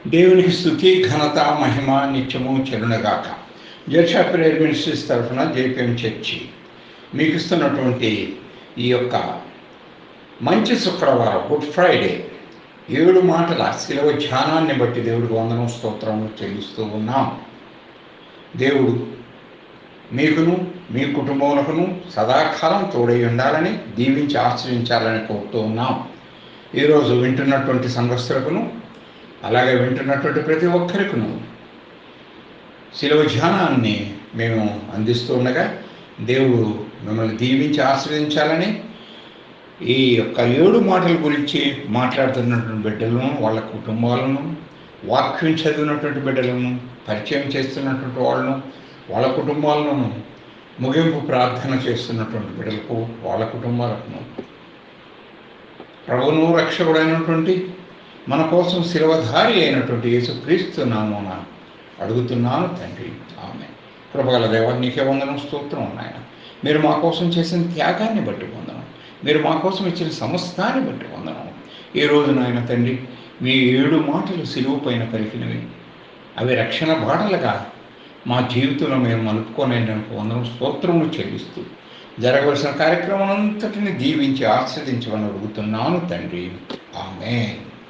దేవునికి స్థుతి ఘనత మహిమ నిత్యము చెరునగాక జర్షా ప్రేయర్ మినిస్ట్రీస్ తరఫున జేపీఎం చర్చి మీకు ఇస్తున్నటువంటి ఈ యొక్క మంచి శుక్రవారం గుడ్ ఫ్రైడే ఏడు మాటల శిలవ ధ్యానాన్ని బట్టి దేవుడికి వందనం స్తోత్రము చెల్లిస్తూ ఉన్నాం దేవుడు మీకును మీ కుటుంబములకును సదాకాలం తోడై ఉండాలని దీవించి ఆశ్రయించాలని కోరుతూ ఉన్నాం ఈరోజు వింటున్నటువంటి సంఘస్థులకును అలాగే వింటున్నటువంటి ప్రతి ఒక్కరికును శిలవ ధ్యానాన్ని మేము అందిస్తూ ఉండగా దేవుడు మిమ్మల్ని దీవించి ఆశ్రయించాలని ఈ యొక్క ఏడు మాటల గురించి మాట్లాడుతున్నటువంటి బిడ్డలను వాళ్ళ కుటుంబాలను వాక్యం చదివినటువంటి బిడ్డలను పరిచయం చేస్తున్నటువంటి వాళ్ళను వాళ్ళ కుటుంబాలను ముగింపు ప్రార్థన చేస్తున్నటువంటి బిడ్డలకు వాళ్ళ కుటుంబాలకు ప్రభును రక్షకుడైనటువంటి మన కోసం శిలవధారి అయినటువంటి యేసుక్రీస్తు నామమున అడుగుతున్నాను తండ్రి ఆమె కృపగల దేవ నీకే వందనం స్తోత్రం నాయన మీరు మా కోసం చేసిన త్యాగాన్ని బట్టి వందనం మీరు మా కోసం ఇచ్చిన సమస్తాన్ని బట్టి వందనం ఈ రోజు నాయన తండ్రి మీ ఏడు మాటలు సిలువు పైన పలికినవి అవి రక్షణ బాటలుగా మా జీవితంలో మేము మలుపుకోలేందుకు వందనం స్తోత్రములు చెల్లిస్తూ జరగవలసిన కార్యక్రమం అంతటిని దీవించి ఆస్వాదించమని అడుగుతున్నాను తండ్రి ఆమె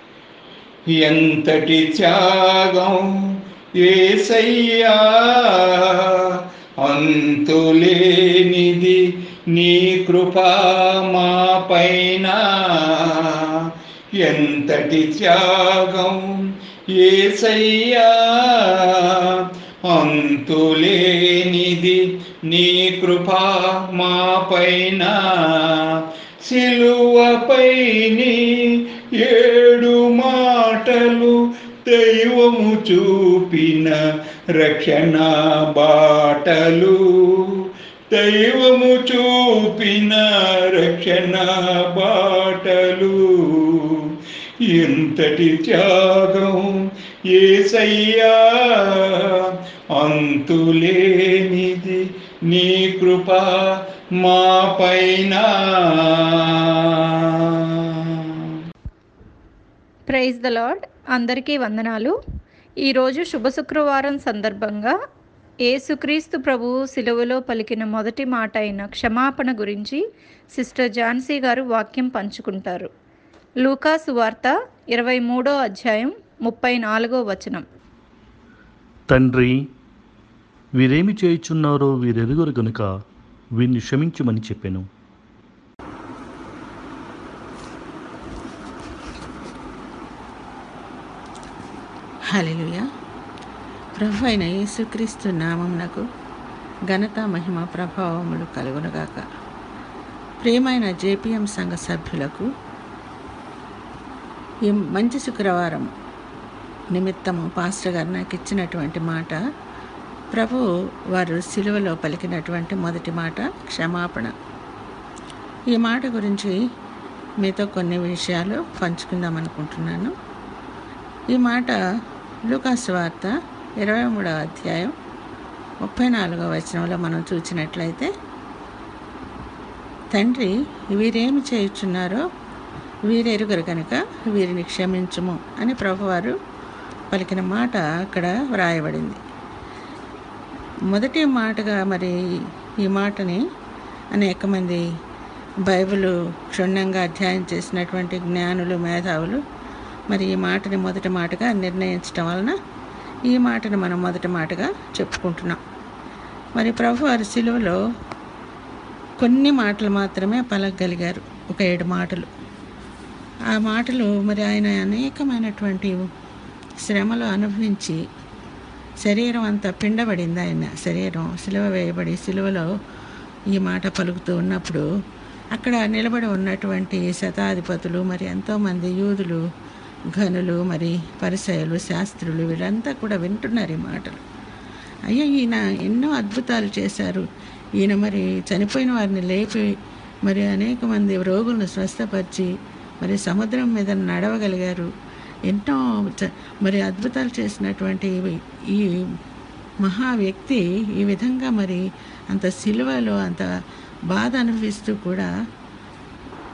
ఎంతటి త్యాగం ఏసయ్యా అంతులేనిది నీ కృపా మా పైన ఎంతటి త్యాగం ఏసయ్యా అంతులేనిది నీ కృపా మా పైన సిలువపైని ఏడు మాటలు దైవము చూపిన రక్షణ బాటలు దైవము చూపిన రక్షణ బాటలు ఎంతటి త్యాగం ఏసయ్యా అంతులేనిది నీ కృప మా పైన ప్రైజ్ ద లార్డ్ అందరికీ వందనాలు ఈరోజు శుభ శుక్రవారం సందర్భంగా ఏసుక్రీస్తు ప్రభువు సిలువలో పలికిన మొదటి మాట అయిన క్షమాపణ గురించి సిస్టర్ ఝాన్సీ గారు వాక్యం పంచుకుంటారు లూకాసు వార్త ఇరవై మూడో అధ్యాయం ముప్పై నాలుగో వచనం తండ్రి వీరేమి చేయుచున్నారో వీరెరుగురు గనుక వీరిని క్షమించమని చెప్పాను హల్లెలూయా ప్రభు అయిన యేసుక్రీస్తు నామమునకు ఘనత మహిమ ప్రభావములు కలుగునుగాక ప్రియమైన జేపీఎం సంఘ సభ్యులకు ఈ మంచి శుక్రవారం నిమిత్తము పాస్టర్ గారు నాకు ఇచ్చినటువంటి మాట ప్రభు వారు సిలువలో పలికినటువంటి మొదటి మాట క్షమాపణ ఈ మాట గురించి మీతో కొన్ని విషయాలు పంచుకుందాం అనుకుంటున్నాను ఈ మాట లూకాసు వార్త ఇరవై మూడవ అధ్యాయం ముప్పై నాలుగవ వచనంలో మనం చూసినట్లయితే తండ్రి వీరేమి చేయుచున్నారో వీరెరుగరు కనుక వీరిని క్షమించుము అని ప్రభువారు పలికిన మాట అక్కడ వ్రాయబడింది మొదటి మాటగా మరి ఈ మాటని అనేక మంది బైబిల్ క్షుణ్ణంగా అధ్యయనం చేసినటువంటి జ్ఞానులు మేధావులు మరి ఈ మాటని మొదటి మాటగా నిర్ణయించడం వలన ఈ మాటను మనం మొదటి మాటగా చెప్పుకుంటున్నాం మరి ప్రభు వారి సిలువలో కొన్ని మాటలు మాత్రమే పలకగలిగారు ఒక ఏడు మాటలు ఆ మాటలు మరి ఆయన అనేకమైనటువంటి శ్రమలు అనుభవించి శరీరం అంతా పిండబడింది ఆయన శరీరం సిలువ వేయబడి సిలువలో ఈ మాట పలుకుతూ ఉన్నప్పుడు అక్కడ నిలబడి ఉన్నటువంటి శతాధిపతులు మరి ఎంతోమంది యూదులు ఘనులు మరి పరిసయలు శాస్త్రులు వీళ్ళంతా కూడా వింటున్నారు ఈ మాటలు అయ్యో ఈయన ఎన్నో అద్భుతాలు చేశారు ఈయన మరి చనిపోయిన వారిని లేపి మరి అనేక మంది రోగులను స్వస్థపరిచి మరి సముద్రం మీద నడవగలిగారు ఎన్నో చ- మరి అద్భుతాలు చేసినటువంటి ఈ- ఈ మహా వ్యక్తి ఈ విధంగా మరి అంత సిలువలో అంత బాధ అనుభవిస్తూ కూడా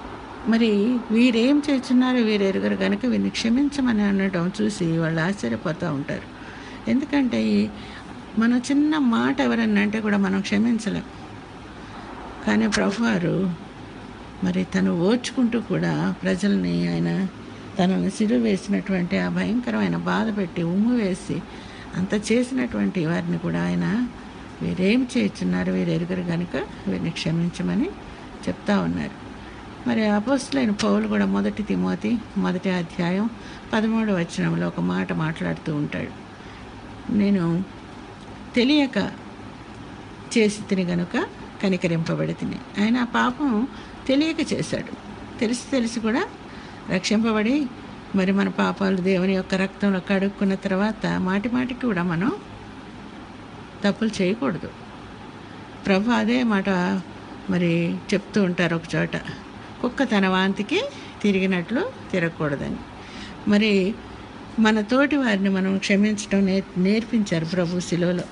మరి వీరేం చేస్తున్నారు వీరు ఎరుగరు కనుక వీరిని క్షమించమని అనడం చూసి వాళ్ళు ఆశ్చర్యపోతూ ఉంటారు ఎందుకంటే ఈ మనం చిన్న మాట ఎవరన్నా అంటే కూడా మనం క్షమించలేం కానీ ప్రభువారు మరి తను ఓర్చుకుంటూ కూడా ప్రజల్ని ఆయన తనను సిలువ వేసినటువంటి ఆ భయంకరమైన బాధ పెట్టి ఉమ్ము వేసి అంత చేసినటువంటి వారిని కూడా ఆయన వీరేం చేస్తున్నారు వీరు ఎరుగరు కనుక వీరిని క్షమించమని చెప్తా ఉన్నారు మరి అపోస్తులైన పౌలు కూడా మొదటి తిమోతి మొదటి అధ్యాయం పదమూడు వచనంలో ఒక మాట మాట్లాడుతూ ఉంటాడు నేను తెలియక చేసి తిని గనుక కనికరింపబడి తిని ఆయన ఆ పాపం తెలియక చేశాడు తెలిసి తెలిసి కూడా రక్షింపబడి మరి మన పాపాలు దేవుని యొక్క రక్తంలో కడుక్కున్న తర్వాత మాటి మాటికి కూడా మనం తప్పులు చేయకూడదు ప్రభు అదే మాట మరి చెప్తూ ఉంటారు ఒక చోట కుక్క తన వాంతికి తిరిగినట్లు తిరగకూడదని మరి మన తోటి వారిని మనం క్షమించడం నేర్ నేర్పించారు ప్రభు శిలువలో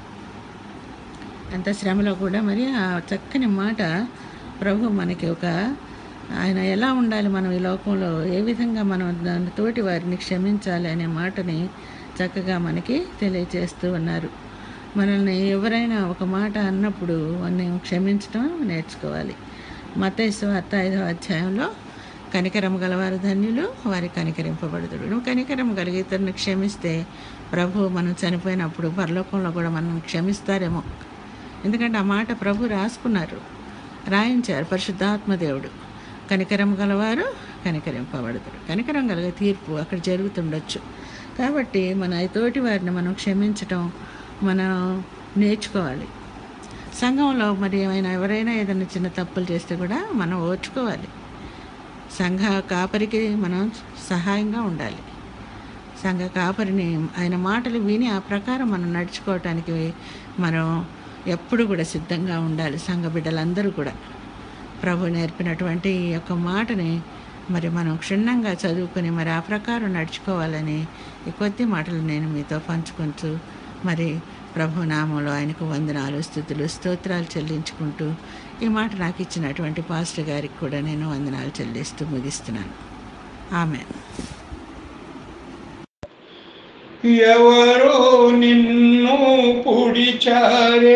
అంత శ్రమలో కూడా మరి ఆ చక్కని మాట ప్రభు మనకి ఒక ఆయన ఎలా ఉండాలి మనం ఈ లోకంలో ఏ విధంగా మనం దాని తోటి వారిని క్షమించాలి అనే మాటని చక్కగా మనకి తెలియజేస్తూ ఉన్నారు మనల్ని ఎవరైనా ఒక మాట అన్నప్పుడు వారిని క్షమించడం నేర్చుకోవాలి మతైసు వార్త ఐదవ అధ్యాయంలో కనికరం గలవారు ధన్యులు వారి కనికరింపబడుతుడు నువ్వు కనికరం కలిగి ఇతరుని క్షమిస్తే ప్రభు మనం చనిపోయినప్పుడు పరలోకంలో కూడా మనం క్షమిస్తారేమో ఎందుకంటే ఆ మాట ప్రభు రాసుకున్నారు రాయించారు పరిశుద్ధాత్మ దేవుడు కనికరం గలవారు కనికరింపబడతారు కనికరం కలిగే తీర్పు అక్కడ జరుగుతుండొచ్చు కాబట్టి మన తోటి వారిని మనం క్షమించటం మనం నేర్చుకోవాలి సంఘంలో మరి ఏమైనా ఎవరైనా ఏదైనా చిన్న తప్పులు చేస్తే కూడా మనం ఓర్చుకోవాలి సంఘ కాపరికి మనం సహాయంగా ఉండాలి సంఘ కాపరిని ఆయన మాటలు విని ఆ ప్రకారం మనం నడుచుకోవటానికి మనం ఎప్పుడు కూడా సిద్ధంగా ఉండాలి సంఘ బిడ్డలందరూ కూడా ప్రభు నేర్పినటువంటి ఈ యొక్క మాటని మరి మనం క్షుణ్ణంగా చదువుకొని మరి ఆ ప్రకారం నడుచుకోవాలని ఈ కొద్ది మాటలు నేను మీతో పంచుకుంటూ మరి ప్రభు నామంలో ఆయనకు వందనాలు స్థుతులు స్తోత్రాలు చెల్లించుకుంటూ ఈ మాట నాకు ఇచ్చినటువంటి పాస్టర్ గారికి కూడా నేను వందనాలు చెల్లిస్తూ ముగిస్తున్నాను ఆమె ఎవరో నిన్ను పుడిచారే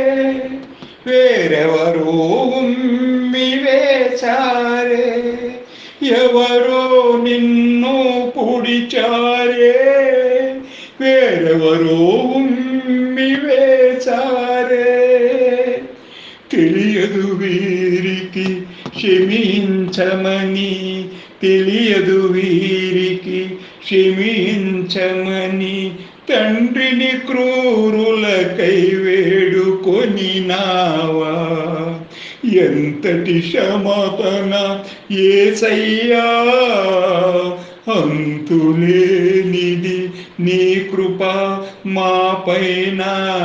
వేరెవరో ఉమ్మి వేచారే ఎవరో నిన్ను పుడిచారే వేరెవరో ఉమ్మి వేచారే తెలియదు వీరికి క్షమించమని తెలియదు వీరికి క్షమించమని తండ్రిని క్రూరులకై వేడుకొని నావా ఎంతటి క్షమాపణ ఏసయ్యా అంతులేనిది నీ కృప మా పైన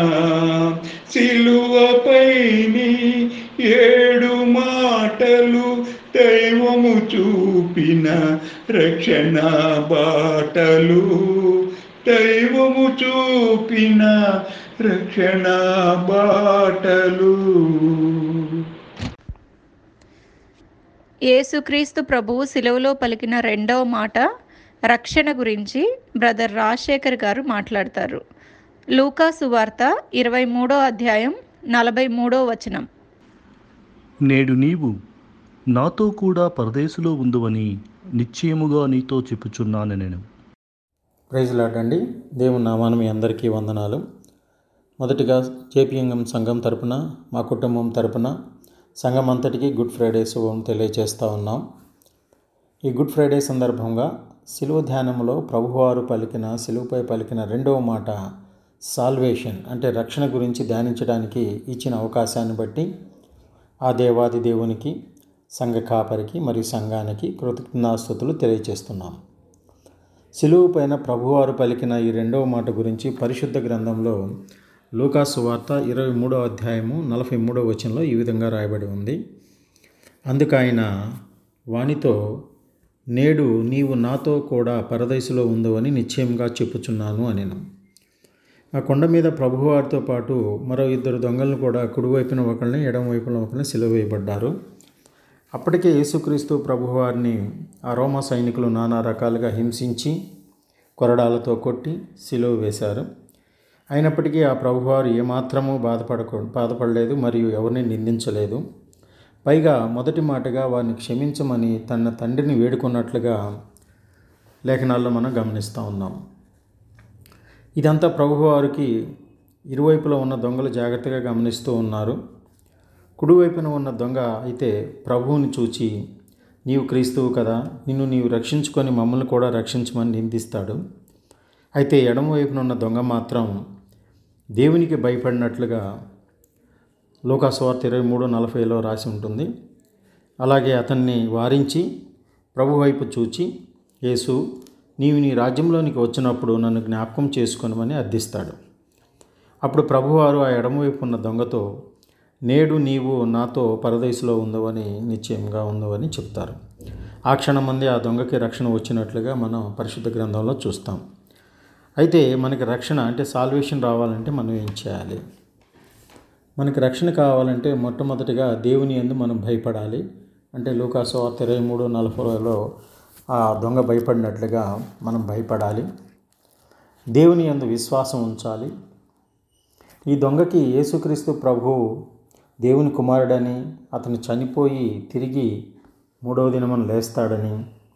సిలువపైని ఏడు మాటలు దైవము చూపిన రక్షణ బాటలు దైవము చూపిన రక్షణ బాటలు యేసుక్రీస్తు ప్రభువు సిలువలో పలికిన రెండవ మాట రక్షణ గురించి బ్రదర్ రాజశేఖర్ గారు మాట్లాడతారు లూకా సువార్త ఇరవై మూడో అధ్యాయం నలభై మూడో వచనం నేడు నీవు నాతో కూడా పరదేశులో ఉందువని నిశ్చయముగా నీతో చెప్పుచున్నాను నేను ప్రైజ్ లాడండి దేవుని నామాన మీ అందరికీ వందనాలు మొదటిగా జేపీఎంఎం సంఘం తరపున మా కుటుంబం తరపున సంఘం అంతటికి గుడ్ ఫ్రైడే శుభం తెలియజేస్తూ ఉన్నాం ఈ గుడ్ ఫ్రైడే సందర్భంగా సిలువ ధ్యానంలో ప్రభువారు పలికిన సిలువపై పలికిన రెండవ మాట సాల్వేషన్ అంటే రక్షణ గురించి ధ్యానించడానికి ఇచ్చిన అవకాశాన్ని బట్టి ఆ దేవాది దేవునికి సంఘ కాపరికి మరియు సంఘానికి కృతజ్ఞాస్తుతులు తెలియజేస్తున్నాం సిలువు పైన ప్రభువారు పలికిన ఈ రెండవ మాట గురించి పరిశుద్ధ గ్రంథంలో లూకాసు వార్త ఇరవై మూడో అధ్యాయము నలభై మూడో వచనంలో ఈ విధంగా రాయబడి ఉంది అందుకు ఆయన వానితో నేడు నీవు నాతో కూడా పరదైసులో ఉందవని నిశ్చయంగా చెప్పుచున్నాను అనెను ఆ కొండ మీద ప్రభువారితో పాటు మరో ఇద్దరు దొంగలను కూడా కుడివైపున ఒకరిని ఎడమ వైపున ఒకరిని సిలువ వేయబడ్డారు అప్పటికే యేసుక్రీస్తు ప్రభువారిని ఆ రోమా సైనికులు నానా రకాలుగా హింసించి కొరడాలతో కొట్టి సిలువ వేశారు అయినప్పటికీ ఆ ప్రభువారు ఏమాత్రమూ బాధపడకు బాధపడలేదు మరియు ఎవరిని నిందించలేదు పైగా మొదటి మాటగా వారిని క్షమించమని తన తండ్రిని వేడుకున్నట్లుగా లేఖనాల్లో మనం గమనిస్తూ ఉన్నాం ఇదంతా ప్రభువారికి ఇరువైపులా ఉన్న దొంగలు జాగ్రత్తగా గమనిస్తూ ఉన్నారు కుడివైపున ఉన్న దొంగ అయితే ప్రభువుని చూచి నీవు క్రీస్తువు కదా నిన్ను నీవు రక్షించుకొని మమ్మల్ని కూడా రక్షించమని నిందిస్తాడు అయితే ఎడమవైపున ఉన్న దొంగ మాత్రం దేవునికి భయపడినట్లుగా లోకాస్వార్త ఇరవై మూడు నలభైలో రాసి ఉంటుంది అలాగే అతన్ని వారించి ప్రభు వైపు చూచి యేసు నీవు నీ రాజ్యంలోనికి వచ్చినప్పుడు నన్ను జ్ఞాపకం చేసుకొనమని అర్థిస్తాడు అప్పుడు ప్రభువారు ఆ ఎడమవైపు ఉన్న దొంగతో నేడు నీవు నాతో పరదేశంలో ఉందవని నిశ్చయంగా ఉందవని చెప్తారు ఆ క్షణమంది ఆ దొంగకి రక్షణ వచ్చినట్లుగా మనం పరిశుద్ధ గ్రంథంలో చూస్తాం అయితే మనకి రక్షణ అంటే సాల్వేషన్ రావాలంటే మనం ఏం చేయాలి మనకి రక్షణ కావాలంటే మొట్టమొదటిగా దేవుని ఎందు మనం భయపడాలి అంటే లూకాసు వార్త ఇరవై మూడు నలభైలో ఆ దొంగ భయపడినట్లుగా మనం భయపడాలి దేవుని యందు విశ్వాసం ఉంచాలి ఈ దొంగకి యేసుక్రీస్తు ప్రభువు దేవుని కుమారుడని అతను చనిపోయి తిరిగి మూడవ దినమని లేస్తాడని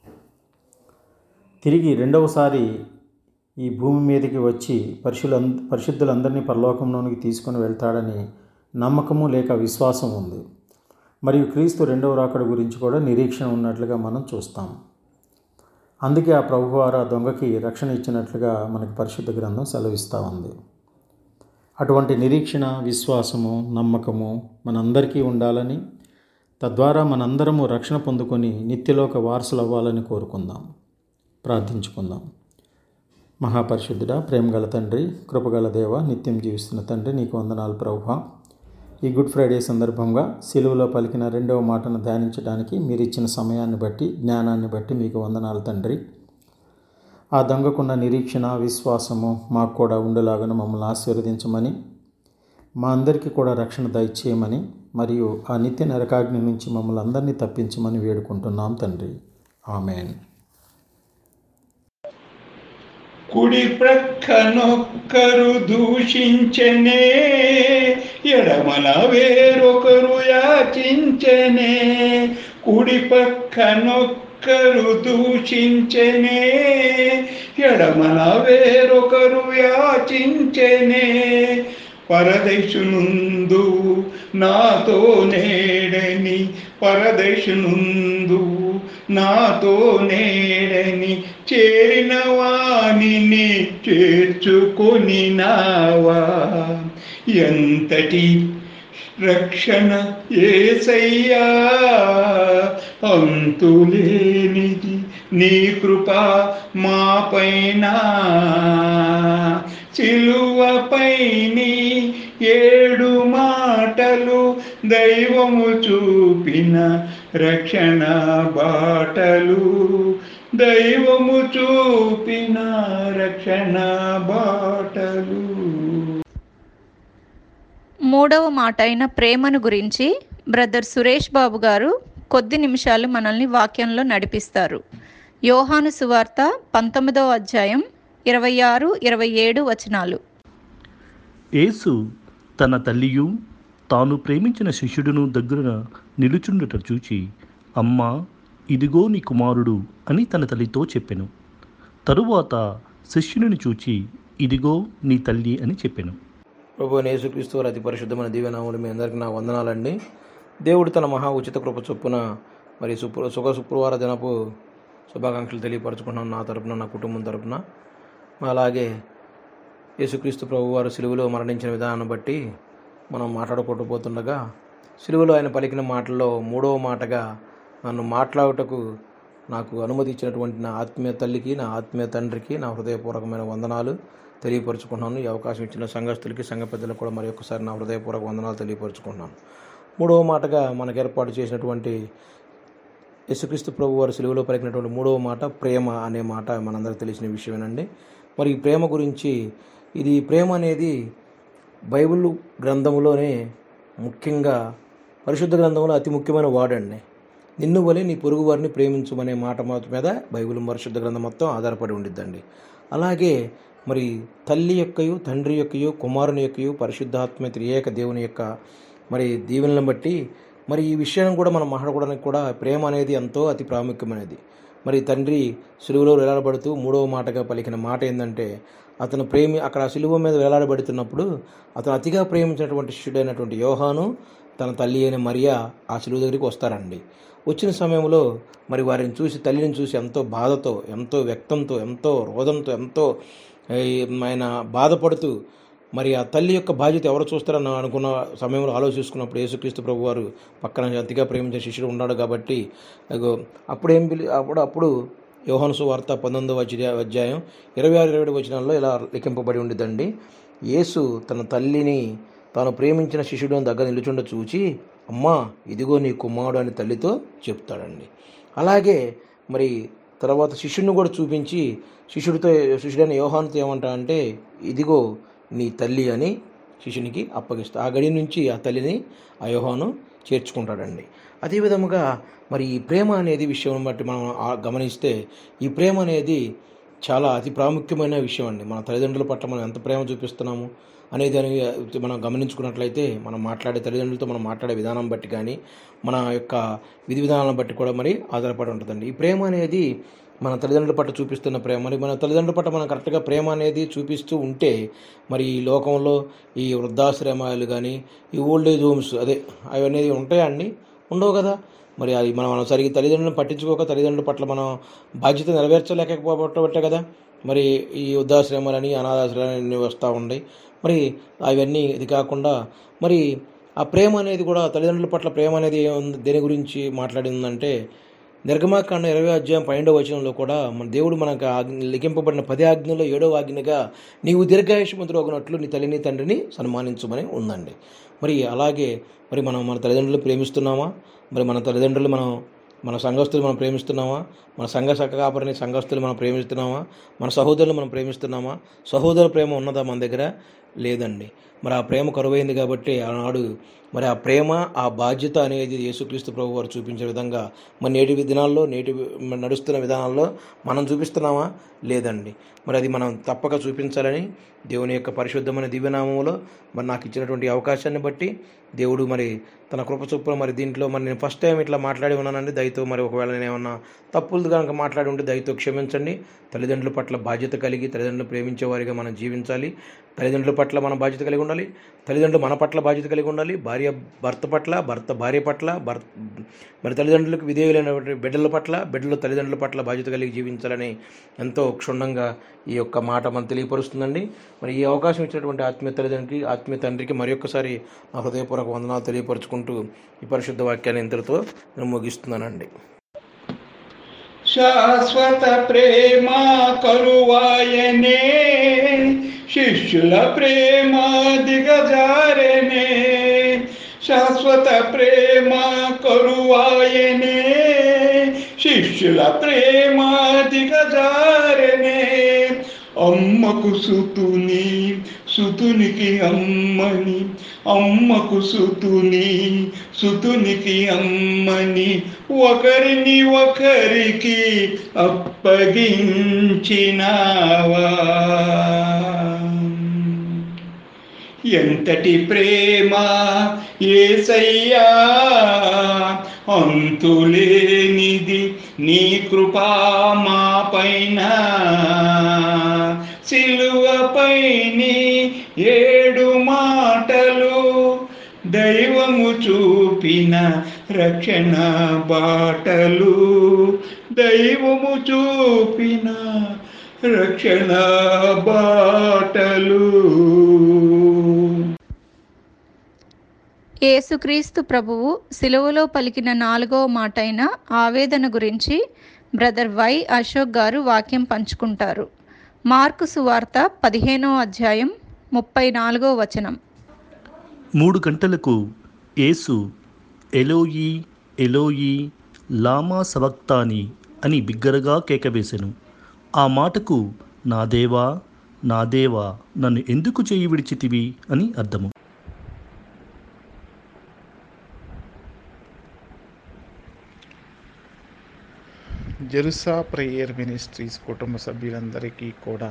తిరిగి రెండవసారి ఈ భూమి మీదకి వచ్చి పరిశుల పరిశుద్ధులందరినీ పరలోకంలోనికి తీసుకొని వెళ్తాడని నమ్మకము లేక విశ్వాసం ఉంది మరియు క్రీస్తు రెండవ రాకడ గురించి కూడా నిరీక్షణ ఉన్నట్లుగా మనం చూస్తాం అందుకే ఆ ప్రభువారు ఆ దొంగకి రక్షణ ఇచ్చినట్లుగా మనకి పరిశుద్ధ గ్రంథం సెలవిస్తూ ఉంది అటువంటి నిరీక్షణ విశ్వాసము నమ్మకము మనందరికీ ఉండాలని తద్వారా మనందరము రక్షణ పొందుకొని నిత్యలోక వారసులు అవ్వాలని కోరుకుందాం ప్రార్థించుకుందాం మహాపరిశుద్ధుడా ప్రేమగల తండ్రి కృపగల దేవ నిత్యం జీవిస్తున్న తండ్రి నీకు వందనాలు ప్రభు ఈ గుడ్ ఫ్రైడే సందర్భంగా సిలువలో పలికిన రెండవ మాటను ధ్యానించడానికి మీరు ఇచ్చిన సమయాన్ని బట్టి జ్ఞానాన్ని బట్టి మీకు వందనాలు తండ్రి ఆ దొంగకున్న నిరీక్షణ విశ్వాసము మాకు కూడా ఉండేలాగా మమ్మల్ని ఆశీర్వదించమని మా అందరికీ కూడా రక్షణ దయచేయమని మరియు ఆ నిత్య నరకాగ్ని నుంచి మమ్మల్ని అందరినీ తప్పించమని వేడుకుంటున్నాం తండ్రి ఆమెన్ కుడి ప్రక్కనొక్కరు దూషించనే ఎడమన వేరొకరు యాచించనే కుడి పక్కనొక్కరు దూషించనే ఎడమన వేరొకరు యాచించనే పరదేశునుందు నాతో నేడని పరదేశునుందు నాతో నేడని చేరిన వాణిని చేర్చుకొని నావా ఎంతటి రక్షణ ఏసయ్యా అంతులేనిది నీ కృప మా పైన సిలువపైని ఏడు మాటలు దైవము చూపిన రక్షణ బాటలు దైవము చూపిన రక్షణ బాటలు మూడవ మాట అయిన ప్రేమను గురించి బ్రదర్ సురేష్ బాబు గారు కొద్ది నిమిషాలు మనల్ని వాక్యంలో నడిపిస్తారు యోహాను సువార్త పంతొమ్మిదవ అధ్యాయం ఇరవై ఆరు ఇరవై ఏడు వచనాలు యేసు తన తల్లియు తాను ప్రేమించిన శిష్యుడును దగ్గర నిలుచుండుట చూచి అమ్మా ఇదిగో నీ కుమారుడు అని తన తల్లితో చెప్పెను తరువాత శిష్యుని చూచి ఇదిగో నీ తల్లి అని చెప్పెను ప్రభు యేసుక్రీస్తు వారి అతి పరిశుద్ధమైన దీవెనాములు మీ అందరికీ నా వందనాలండి దేవుడు తన మహా ఉచిత కృప చొప్పున మరి శుక్ర సుఖ శుక్రవార దినపు శుభాకాంక్షలు తెలియపరచుకుంటున్నాను నా తరపున నా కుటుంబం తరపున అలాగే యేసుక్రీస్తు ప్రభు వారు సిలువలో మరణించిన విధానాన్ని బట్టి మనం మాట్లాడుకుంటూ పోతుండగా సిలువలో ఆయన పలికిన మాటల్లో మూడవ మాటగా నన్ను మాట్లాడుటకు నాకు అనుమతి ఇచ్చినటువంటి నా ఆత్మీయ తల్లికి నా ఆత్మీయ తండ్రికి నా హృదయపూర్వకమైన వందనాలు తెలియపరుచుకున్నాను ఈ అవకాశం ఇచ్చిన సంఘస్థులకి సంఘ పెద్దలకు కూడా మరి ఒక్కసారి నా హృదయపూర్వక వందనాలు తెలియపరుచుకున్నాను మూడవ మాటగా మనకు ఏర్పాటు చేసినటువంటి యేసుక్రీస్తు ప్రభు వారు సెలవులో పలికినటువంటి మూడవ మాట ప్రేమ అనే మాట మనందరికీ తెలిసిన విషయమేనండి మరి ఈ ప్రేమ గురించి ఇది ప్రేమ అనేది బైబిల్ గ్రంథంలోనే ముఖ్యంగా పరిశుద్ధ గ్రంథంలో అతి ముఖ్యమైన వాడండి నిన్ను వలె నీ పొరుగు వారిని ప్రేమించుమనే మాట మొత్తం మీద బైబిల్ పరిశుద్ధ గ్రంథం మొత్తం ఆధారపడి ఉండిద్దండి అలాగే మరి తల్లి యొక్కయు తండ్రి యొక్కయు కుమారుని యొక్కయు పరిశుద్ధాత్మ త్రియేక దేవుని యొక్క మరి దీవెనలను బట్టి మరి ఈ విషయాన్ని కూడా మనం మాట్లాడుకోవడానికి కూడా ప్రేమ అనేది ఎంతో అతి ప్రాముఖ్యమైనది మరి తండ్రి సులువులో వేలాడబడుతూ మూడవ మాటగా పలికిన మాట ఏంటంటే అతను ప్రేమి అక్కడ సులువ మీద వేలాడబడుతున్నప్పుడు అతను అతిగా ప్రేమించినటువంటి శిష్యుడైనటువంటి యోహాను తన తల్లి అయిన మరియా ఆ సులువు దగ్గరికి వస్తారండి వచ్చిన సమయంలో మరి వారిని చూసి తల్లిని చూసి ఎంతో బాధతో ఎంతో వ్యక్తంతో ఎంతో రోదంతో ఎంతో ఏ, ఆయన బాధపడుతూ మరి ఆ తల్లి యొక్క బాధ్యత ఎవరు చూస్తారని అనుకున్న సమయంలో ఆలోచించుకున్నప్పుడు యేసుక్రీస్తు ప్రభు వారు పక్కన అతిగా ప్రేమించే శిష్యుడు ఉన్నాడు కాబట్టి అగో అప్పుడు ఏం పిలి అప్పుడు అప్పుడు యోహాను సువార్త పంతొమ్మిదవ అధ్యాయ- అధ్యాయం ఇరవై ఆరు ఇరవై ఏడు వచనాల్లో ఇలా లిఖింపబడి ఉండిద్దండి యేసు తన తల్లిని తాను ప్రేమించిన శిష్యుడు దగ్గర నిలుచుండ చూచి అమ్మా ఇదిగో నీ కుమారుడు అని తల్లితో చెప్తాడండి అలాగే మరి తర్వాత శిష్యుడిని కూడా చూపించి శిష్యుడితో శిష్యుడైన యోహానుతో ఏమంటా అంటే ఇదిగో నీ తల్లి అని శిష్యునికి అప్పగిస్తా ఆ గడి నుంచి ఆ తల్లిని ఆ యోహాను చేర్చుకుంటాడండి అదేవిధముగా మరి ఈ ప్రేమ అనేది విషయం బట్టి మనం ఆ- గమనిస్తే ఈ ప్రేమ అనేది చాలా అతి ప్రాముఖ్యమైన విషయం అండి మన తల్లిదండ్రుల పట్ల మనం ఎంత ప్రేమ చూపిస్తున్నాము అనేది అని మనం గమనించుకున్నట్లయితే మనం మాట్లాడే తల్లిదండ్రులతో మనం మాట్లాడే విధానం బట్టి కానీ మన యొక్క విధి విధానాలను బట్టి కూడా మరి ఆధారపడి ఉంటుందండి ఈ ప్రేమ అనేది మన తల్లిదండ్రుల పట్ల చూపిస్తున్న ప్రేమ మరి మన తల్లిదండ్రుల పట్ల మనం కరెక్ట్గా ప్రేమ అనేది చూపిస్తూ ఉంటే మరి ఈ లోకంలో ఈ వృద్ధాశ్రమాలు కానీ ఈ ఓల్డ్ ఏజ్ హోమ్స్ అదే అవన్నీ ఉంటాయా అండి ఉండవు కదా మరి అది మనం మనం సరిగ్గా తల్లిదండ్రులను పట్టించుకోక తల్లిదండ్రుల పట్ల మనం బాధ్యత నెరవేర్చలేకపోవటం కదా మరి ఈ వృద్ధాశ్రమాలని అనాథాశ్రమాలని వస్తూ ఉన్నాయి మరి అవన్నీ ఇది కాకుండా మరి ఆ ప్రేమ అనేది కూడా తల్లిదండ్రుల పట్ల ప్రేమ అనేది ఏముంది దేని గురించి మాట్లాడిందంటే నిర్గమాకాండ ఇరవై అధ్యాయం పన్నెండవ వచనంలో కూడా మన దేవుడు మనకు ఆజ్ఞ- లిఖింపబడిన పది ఆజ్ఞలో ఏడవ ఆజ్ఞగా నీవు దీర్ఘాయుష్మంతుడు ఒకనట్లు నీ తల్లిని తండ్రిని సన్మానించమని ఉందండి మరి అలాగే మరి మనం మన తల్లిదండ్రులు ప్రేమిస్తున్నామా మరి మన తల్లిదండ్రులు మనం మన సంఘస్థులు మనం ప్రేమిస్తున్నామా మన సంఘ సహకాపరిని సంఘస్థులు మనం ప్రేమిస్తున్నామా మన సహోదరులు మనం ప్రేమిస్తున్నామా సహోదర ప్రేమ ఉన్నదా మన దగ్గర లేదండి మరి ఆ ప్రేమ కరువైంది కాబట్టి ఆనాడు మరి ఆ ప్రేమ ఆ బాధ్యత అనేది యేసుక్రీస్తు ప్రభు వారు చూపించే విధంగా మరి నేటి దినాల్లో నేటి వి- నడుస్తున్న విధానాల్లో మనం చూపిస్తున్నామా లేదండి మరి అది మనం తప్పక చూపించాలని దేవుని యొక్క పరిశుద్ధమైన దివ్యనామంలో మరి నాకు ఇచ్చినటువంటి అవకాశాన్ని బట్టి దేవుడు మరి తన కృప చొప్పున మరి దీంట్లో మరి నేను ఫస్ట్ టైం ఇట్లా మాట్లాడి ఉన్నానండి దయతో మరి ఒకవేళ నేను ఏమన్నా తప్పులు కనుక మాట్లాడి ఉంటే దయతో క్షమించండి తల్లిదండ్రుల పట్ల బాధ్యత కలిగి తల్లిదండ్రులు ప్రేమించే వారిగా మనం జీవించాలి తల్లిదండ్రుల పట్ల మనం బాధ్యత కలిగి ఉండాలి తల్లిదండ్రులు మన పట్ల బాధ్యత కలిగి ఉండాలి భార్య భర్త పట్ల భర్త భార్య పట్ల భర్త మరి తల్లిదండ్రులకు విధేయులైనటువంటి బిడ్డల పట్ల బిడ్డలు తల్లిదండ్రుల పట్ల బాధ్యత కలిగి జీవించాలని ఎంతో క్షుణ్ణంగా ఈ యొక్క మాట మనం తెలియపరుస్తుందండి మరి ఈ అవకాశం ఇచ్చినటువంటి ఆత్మీయ తల్లిదండ్రికి ఆత్మీయ తండ్రికి మరి ఒక్కసారి నా హృదయపూర్వక వందనాలు తెలియపరుచుకుంటూ ఈ పరిశుద్ధ వాక్యాన్ని ఇంతటితో నేను ముగిస్తున్నానండి శాశ్వత ప్రేమ కరువాయనే శిష్యుల ప్రేమ దిగజారనే శాశ్వత ప్రేమ కరువాయనే శిష్యుల ప్రేమ దిగజారనే అమ్మకు సుతుని సుతునికి అమ్మని అమ్మకు సుతుని సుతునికి అమ్మని ఒకరిని ఒకరికి అప్పగించినావా ఎంతటి ప్రేమ ఏసయ్యా అంతులేనిది నీ కృపా మా పైన సిలువపైని ఏడు మాటలు దైవము చూపిన రక్షణ బాటలు దైవము చూపిన రక్షణ బాటలు యేసుక్రీస్తు ప్రభువు సిలువలో పలికిన నాలుగవ మాట అయిన ఆవేదన గురించి బ్రదర్ వై అశోక్ గారు వాక్యం పంచుకుంటారు మార్కు సువార్త పదిహేనో అధ్యాయం ముప్పై నాలుగో వచనం మూడు గంటలకు యేసు ఎలోయి ఎలోయి లామా సవక్తాని అని బిగ్గరగా కేకవేశెను ఆ మాటకు నా దేవా నా దేవా నన్ను ఎందుకు చేయి విడిచితివి అని అర్థము జెరుసా ప్రేయర్ మినిస్ట్రీస్ కుటుంబ సభ్యులందరికీ కూడా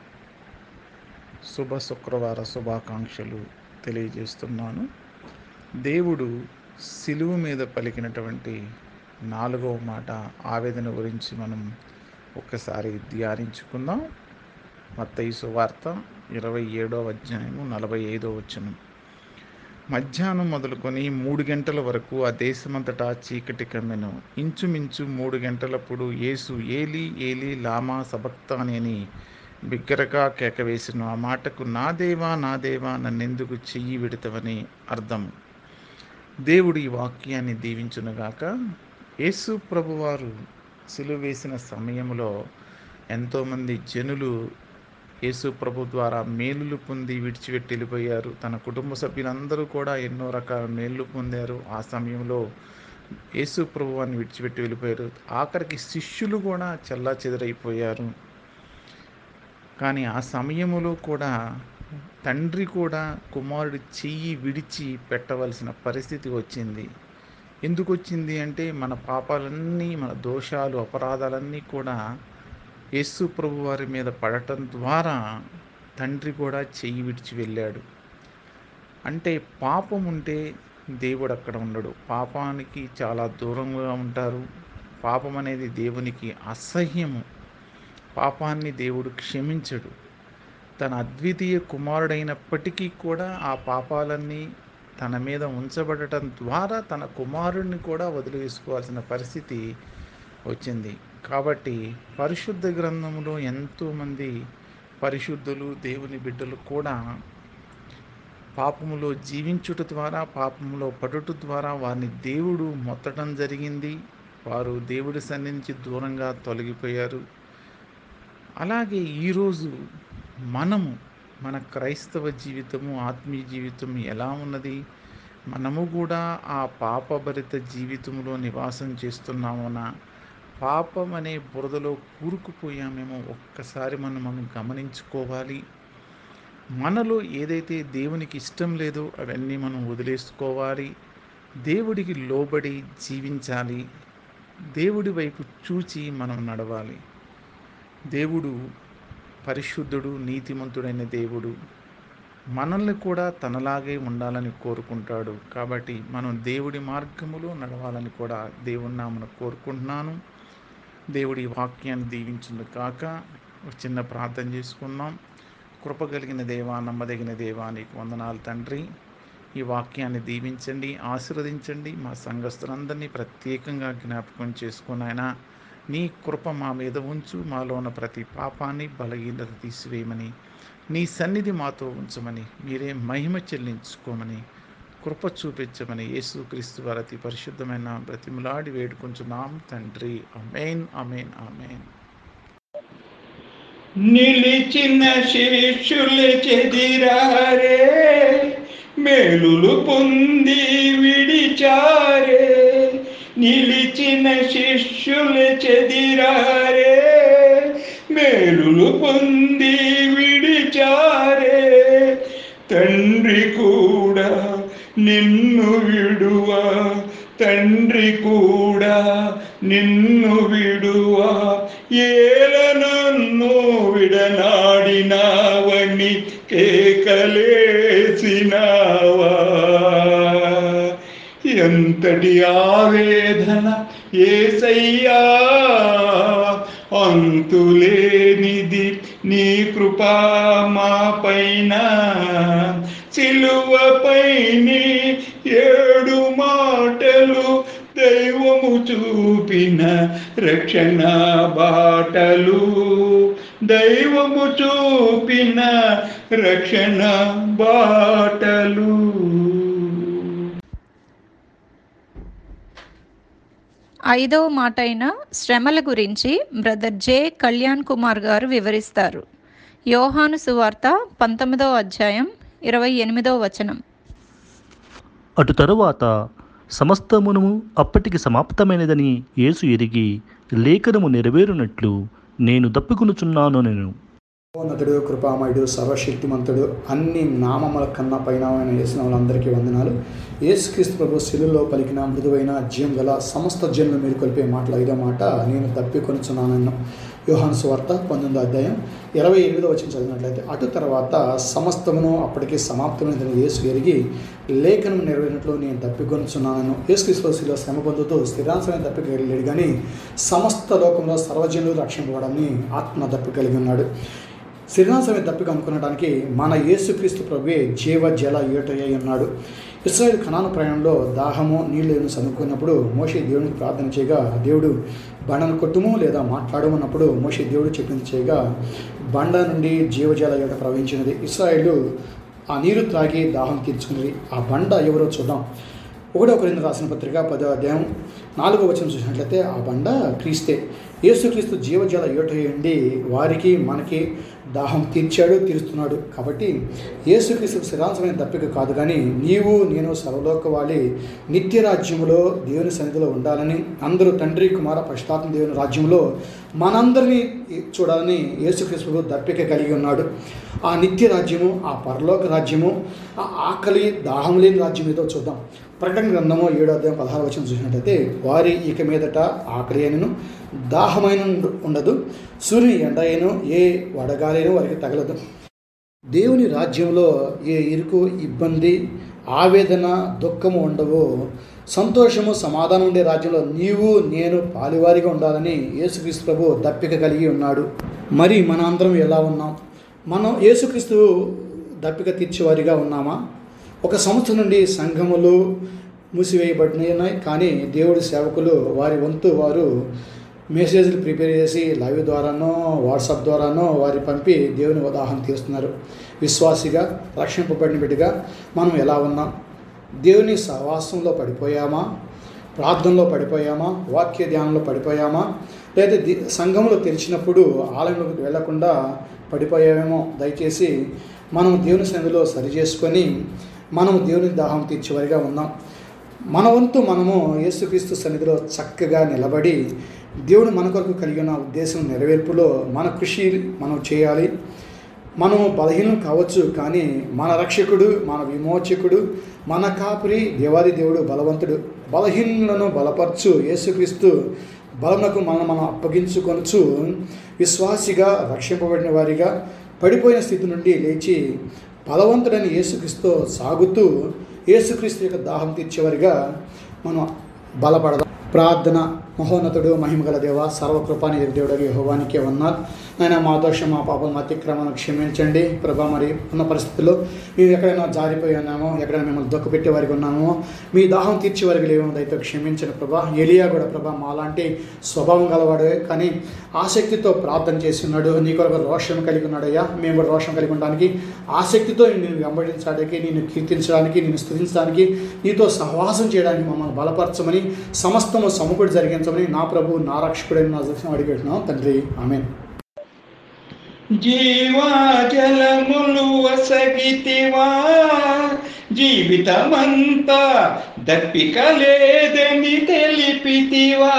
శుభ శుక్రవార శుభాకాంక్షలు తెలియజేస్తున్నాను దేవుడు సిలువు మీద పలికినటువంటి నాలుగవ మాట ఆవేదన గురించి మనం ఒక్కసారి ధ్యానించుకుందాం మత్తయి సువార్త ఇరవై ఏడవ అధ్యాయము నలభై ఐదో వచనం మధ్యాహ్నం మొదలుకొని మూడు గంటల వరకు ఆ దేశమంతటా చీకటి కమ్మెను ఇంచుమించు మూడు గంటలప్పుడు యేసు ఏలి ఏలి లామా సబక్తాని అని బిగ్గరగా కేకవేసిన ఆ మాటకు నా దేవా నా దేవా నన్నెందుకు చెయ్యి విడతవని అర్థం దేవుడు ఈ వాక్యాన్ని దీవించునుగాక యేసు ప్రభువారు సిలువ వేసిన సమయంలో ఎంతోమంది జనులు యేసు ప్రభు ద్వారా మేలులు పొంది విడిచిపెట్టి వెళ్ళిపోయారు తన కుటుంబ సభ్యులందరూ కూడా ఎన్నో రకాల మేలు పొందారు ఆ సమయంలో యేసు ప్రభువాన్ని విడిచిపెట్టి వెళ్ళిపోయారు ఆఖరికి శిష్యులు కూడా చల్లా చెదరైపోయారు కానీ ఆ సమయంలో కూడా తండ్రి కూడా కుమారుడి చెయ్యి విడిచి పెట్టవలసిన పరిస్థితి వచ్చింది ఎందుకు వచ్చింది అంటే మన పాపాలన్నీ మన దోషాలు అపరాధాలన్నీ కూడా యేసు ప్రభు వారి మీద పడటం ద్వారా తండ్రి కూడా చెయ్యి విడిచి వెళ్ళాడు అంటే పాపం ఉంటే దేవుడు అక్కడ ఉండడు పాపానికి చాలా దూరంగా ఉంటారు పాపం అనేది దేవునికి అసహ్యము పాపాన్ని దేవుడు క్షమించడు తన అద్వితీయ కుమారుడైనప్పటికీ కూడా ఆ పాపాలన్నీ తన మీద ఉంచబడటం ద్వారా తన కుమారుడిని కూడా వదిలివేసుకోవాల్సిన పరిస్థితి వచ్చింది కాబట్టి పరిశుద్ధ గ్రంథంలో ఎంతోమంది పరిశుద్ధులు దేవుని బిడ్డలు కూడా పాపములో జీవించుట ద్వారా పాపములో పడుట ద్వారా వారిని దేవుడు మొత్తడం జరిగింది వారు దేవుడి సన్నిధి నుంచి దూరంగా తొలగిపోయారు అలాగే ఈరోజు మనము మన క్రైస్తవ జీవితము ఆత్మీయ జీవితం ఎలా ఉన్నది మనము కూడా ఆ పాపభరిత జీవితంలో నివాసం చేస్తున్నామనా పాపం అనే బురదలో కూరుకుపోయామేమో ఒక్కసారి మనం మనం గమనించుకోవాలి మనలో ఏదైతే దేవునికి ఇష్టం లేదో అవన్నీ మనం వదిలేసుకోవాలి దేవుడికి లోబడి జీవించాలి దేవుడి వైపు చూచి మనం నడవాలి దేవుడు పరిశుద్ధుడు నీతిమంతుడైన దేవుడు మనల్ని కూడా తనలాగే ఉండాలని కోరుకుంటాడు కాబట్టి మనం దేవుడి మార్గములో నడవాలని కూడా దేవుని నామను కోరుకుంటున్నాను దేవుడి వాక్యాన్ని దీవించింది కాక ఒక చిన్న ప్రార్థన చేసుకుందాం కృప కలిగిన దేవా నమ్మదగిన దేవా నీకు వందనాలు తండ్రి ఈ వాక్యాన్ని దీవించండి ఆశీర్వదించండి మా సంఘస్థులందరినీ ప్రత్యేకంగా జ్ఞాపకం చేసుకుని ఆయన నీ కృప మా మీద ఉంచు మాలో ఉన్న ప్రతి పాపాన్ని బలహీనత తీసివేయమని నీ సన్నిధి మాతో ఉంచమని మీరే మహిమ చెల్లించుకోమని కృప చూపించమని యేసుక్రీస్తు వారి అతి పరిశుద్ధమైన బ్రతిములాడి వేడుకుంటున్నాం తండ్రి అమేన్ అమేన్ అమేన్ నిలిచిన శిష్యులు చెదిరారే మేలులు పొంది విడిచారే నిలిచిన శిష్యులు చెదిరారే మేలులు పొంది విడిచారే తండ్రి కూడా నిన్ను విడువా తండ్రి కూడా నిన్ను విడువా ఏల నన్ను విడనాడినావని కేకలేసినావా ఎంతటి ఆవేదన ఏసయ్యా అంతులేనిది నీ కృపా మా పైన సిలువపైని ఏడు మాటలు దైవము చూపిన రక్షణ బాటలు దైవము చూపిన రక్షణ బాటలు ఐదవ మాట అయిన శ్రమల గురించి బ్రదర్ జే కళ్యాణ్ కుమార్ గారు వివరిస్తారు యోహాను సువార్త పంతొమ్మిదవ అధ్యాయం ఇరవై ఎనిమిదవ వచనం అటు తరువాత సమస్తమును అప్పటికి సమాప్తమైనదని యేసు ఎరిగి లేఖనము నెరవేరునట్లు నేను దప్పుకొనుచున్నాను నేను ఉన్నతుడు కృపామయుడు సర్వశక్తిమంతుడు అన్ని నామముల కన్నా పైన వేసిన వందనాలు యేసుక్రీస్తు ప్రభు శిలులో పలికిన మృదువైన జీవం గల సమస్త జన్లు మీరు కొలిపే మాటలు ఐదో మాట నేను తప్పికొనుచున్నానన్ను యోహాను సువార్త పంతొమ్మిదో అధ్యాయం ఇరవై ఎనిమిదో వచ్చిన చదివినట్లయితే అటు తర్వాత సమస్తమును అప్పటికి సమాప్తమైన యేసు ఎరిగి లేఖనం నెరవేరినట్లు నేను తప్పికొనుచున్నానను యేసుక్రీస్తు శిలో శ్రమ పొందుతూ స్థిరాంశమైన తప్పి కలిగాడు కానీ సమస్త లోకంలో సర్వజనులు రక్షింపబడని ఆత్మ తప్పి కలిగి ఉన్నాడు శరీరాంశమే తప్పిక అనుకునడానికి మన యేసుక్రీస్తు ప్రభువే జీవ జల ఏటయ్య ఉన్నాడు ఇస్రాయేల్ ఖనాను ప్రయాణంలో దాహము నీళ్లు చదువుకున్నప్పుడు మోషే దేవునికి ప్రార్థన చేయగా దేవుడు బండను కొట్టుము లేదా మాట్లాడమన్నప్పుడు మోషే దేవుడు చెప్పింది చేయగా బండ నుండి జీవజల ఏట ప్రవహించినది ఇస్రాయేల్ ఆ నీరు త్రాగి దాహం తీర్చుకున్నది ఆ బండ ఎవరో చూద్దాం ఒకటో కొరింద రాసిన పత్రిక పదో అధ్యాయం నాలుగో వచనం చూసినట్లయితే ఆ బండ క్రీస్తే యేసుక్రీస్తు జీవజల ఏటయండి వారికి మనకి దాహం తీర్చాడు తీరుస్తున్నాడు కాబట్టి యేసుక్రీస్తు శిరాంశమైన తప్పిక కాదు కానీ నీవు నేను సర్వలోక వాలి నిత్య రాజ్యములో దేవుని సన్నిధిలో ఉండాలని అందరూ తండ్రి కుమార పశ్చాత్మ దేవుని రాజ్యంలో మనందరినీ చూడాలని యేసుక్రీస్తు దప్పిక కలిగి ఉన్నాడు ఆ నిత్య రాజ్యము ఆ పరలోక రాజ్యము ఆ ఆకలి దాహం లేని రాజ్యం ఏదో చూద్దాం ప్రకటన గ్రంథము ఏడో అధ్యాయం పదహారు వచ్చిన చూసినట్టయితే వారి ఇక మీదట ఆకలి అయినను దాహమైన ఉండదు సూర్యుని ఎండ అయినను ఏ వడగాలైనను వారికి తగలదు దేవుని రాజ్యంలో ఏ ఇరుకు ఇబ్బంది ఆవేదన దుఃఖము ఉండవు సంతోషము సమాధానం ఉండే రాజ్యంలో నీవు నేను పాలివారిగా ఉండాలని యేసుక్రీస్తు ప్రభు దప్పిక కలిగి ఉన్నాడు మరి మన అందరం ఎలా ఉన్నాం మనం యేసుక్రీస్తు దప్పిక తీర్చేవారిగా ఉన్నామా ఒక సంవత్సరం నుండి సంఘములు మూసివేయబడినాయి కానీ దేవుడి సేవకులు వారి వంతు వారు మెసేజ్లు ప్రిపేర్ చేసి లైవ్ ద్వారానో వాట్సాప్ ద్వారానో వారి పంపి దేవుని ఉదాహరణ తీరుస్తున్నారు విశ్వాసిగా రక్షింపబడిన బిడ్డగా మనం ఎలా ఉన్నాం దేవుని సహవాసంలో పడిపోయామా ప్రార్థనలో పడిపోయామా వాక్య ధ్యానంలో పడిపోయామా లేదా ది సంఘంలో తెరిచినప్పుడు ఆలయంలోకి వెళ్లకుండా పడిపోయామేమో దయచేసి మనం దేవుని సన్నిధిలో సరి చేసుకొని మనము దేవుని దాహం తీర్చేవారిగా ఉన్నాం మన వంతు మనము యేసుక్రీస్తు సన్నిధిలో చక్కగా నిలబడి దేవుడు మన కొరకు కలిగిన ఉద్దేశం నెరవేర్పులో మన కృషి మనం చేయాలి మనము బలహీనం కావచ్చు కానీ మన రక్షకుడు మన విమోచకుడు మన కాపురి దేవాది దేవుడు బలవంతుడు బలహీనులను బలపరచు యేసుక్రీస్తు బలమునకు మనం మనం అప్పగించుకొనచ్చు విశ్వాసిగా రక్షింపబడిన వారిగా పడిపోయిన స్థితి నుండి లేచి బలవంతుడని యేసుక్రీస్తు సాగుతూ యేసుక్రీస్తు యొక్క దాహం తీర్చేవారిగా మనం బలపడదాం ప్రార్థన మహోన్నతుడు మహిమగల దేవ సర్వకృపాని దేవుడు యహోవానికి ఉన్నారు ఆయన మా దోషం మా పాపం మా అతిక్రమను క్షమించండి ప్రభా మరి ఉన్న పరిస్థితుల్లో మేము ఎక్కడైనా జారిపోయి ఉన్నామో ఎక్కడైనా మిమ్మల్ని దుఃఖపెట్టే వారికి ఉన్నామో మీ దాహం తీర్చే వారికి లేవో దయతో క్షమించండి ప్రభా ఎలియా కూడా ప్రభా మాలాంటి స్వభావం గలవాడే కానీ ఆసక్తితో ప్రార్థన చేసి ఉన్నాడు నీ కొరకు రోషం కలిగి ఉన్నాడయ్యా మేము కూడా రోషం కలిగి ఉండడానికి ఆసక్తితో నేను వెంబడించడానికి నేను కీర్తించడానికి నేను స్థుతించడానికి నీతో సహవాసం చేయడానికి మమ్మల్ని బలపరచమని సమస్తము సమకూడి జరిగించమని నా ప్రభు నా రక్షకుడైన నా దర్శనం అడిగిపెట్టినాం తండ్రి ఆమెన్ జీవాజలములు వసగితివా జీవితమంతా దప్పిక లేదని తెలిపితివా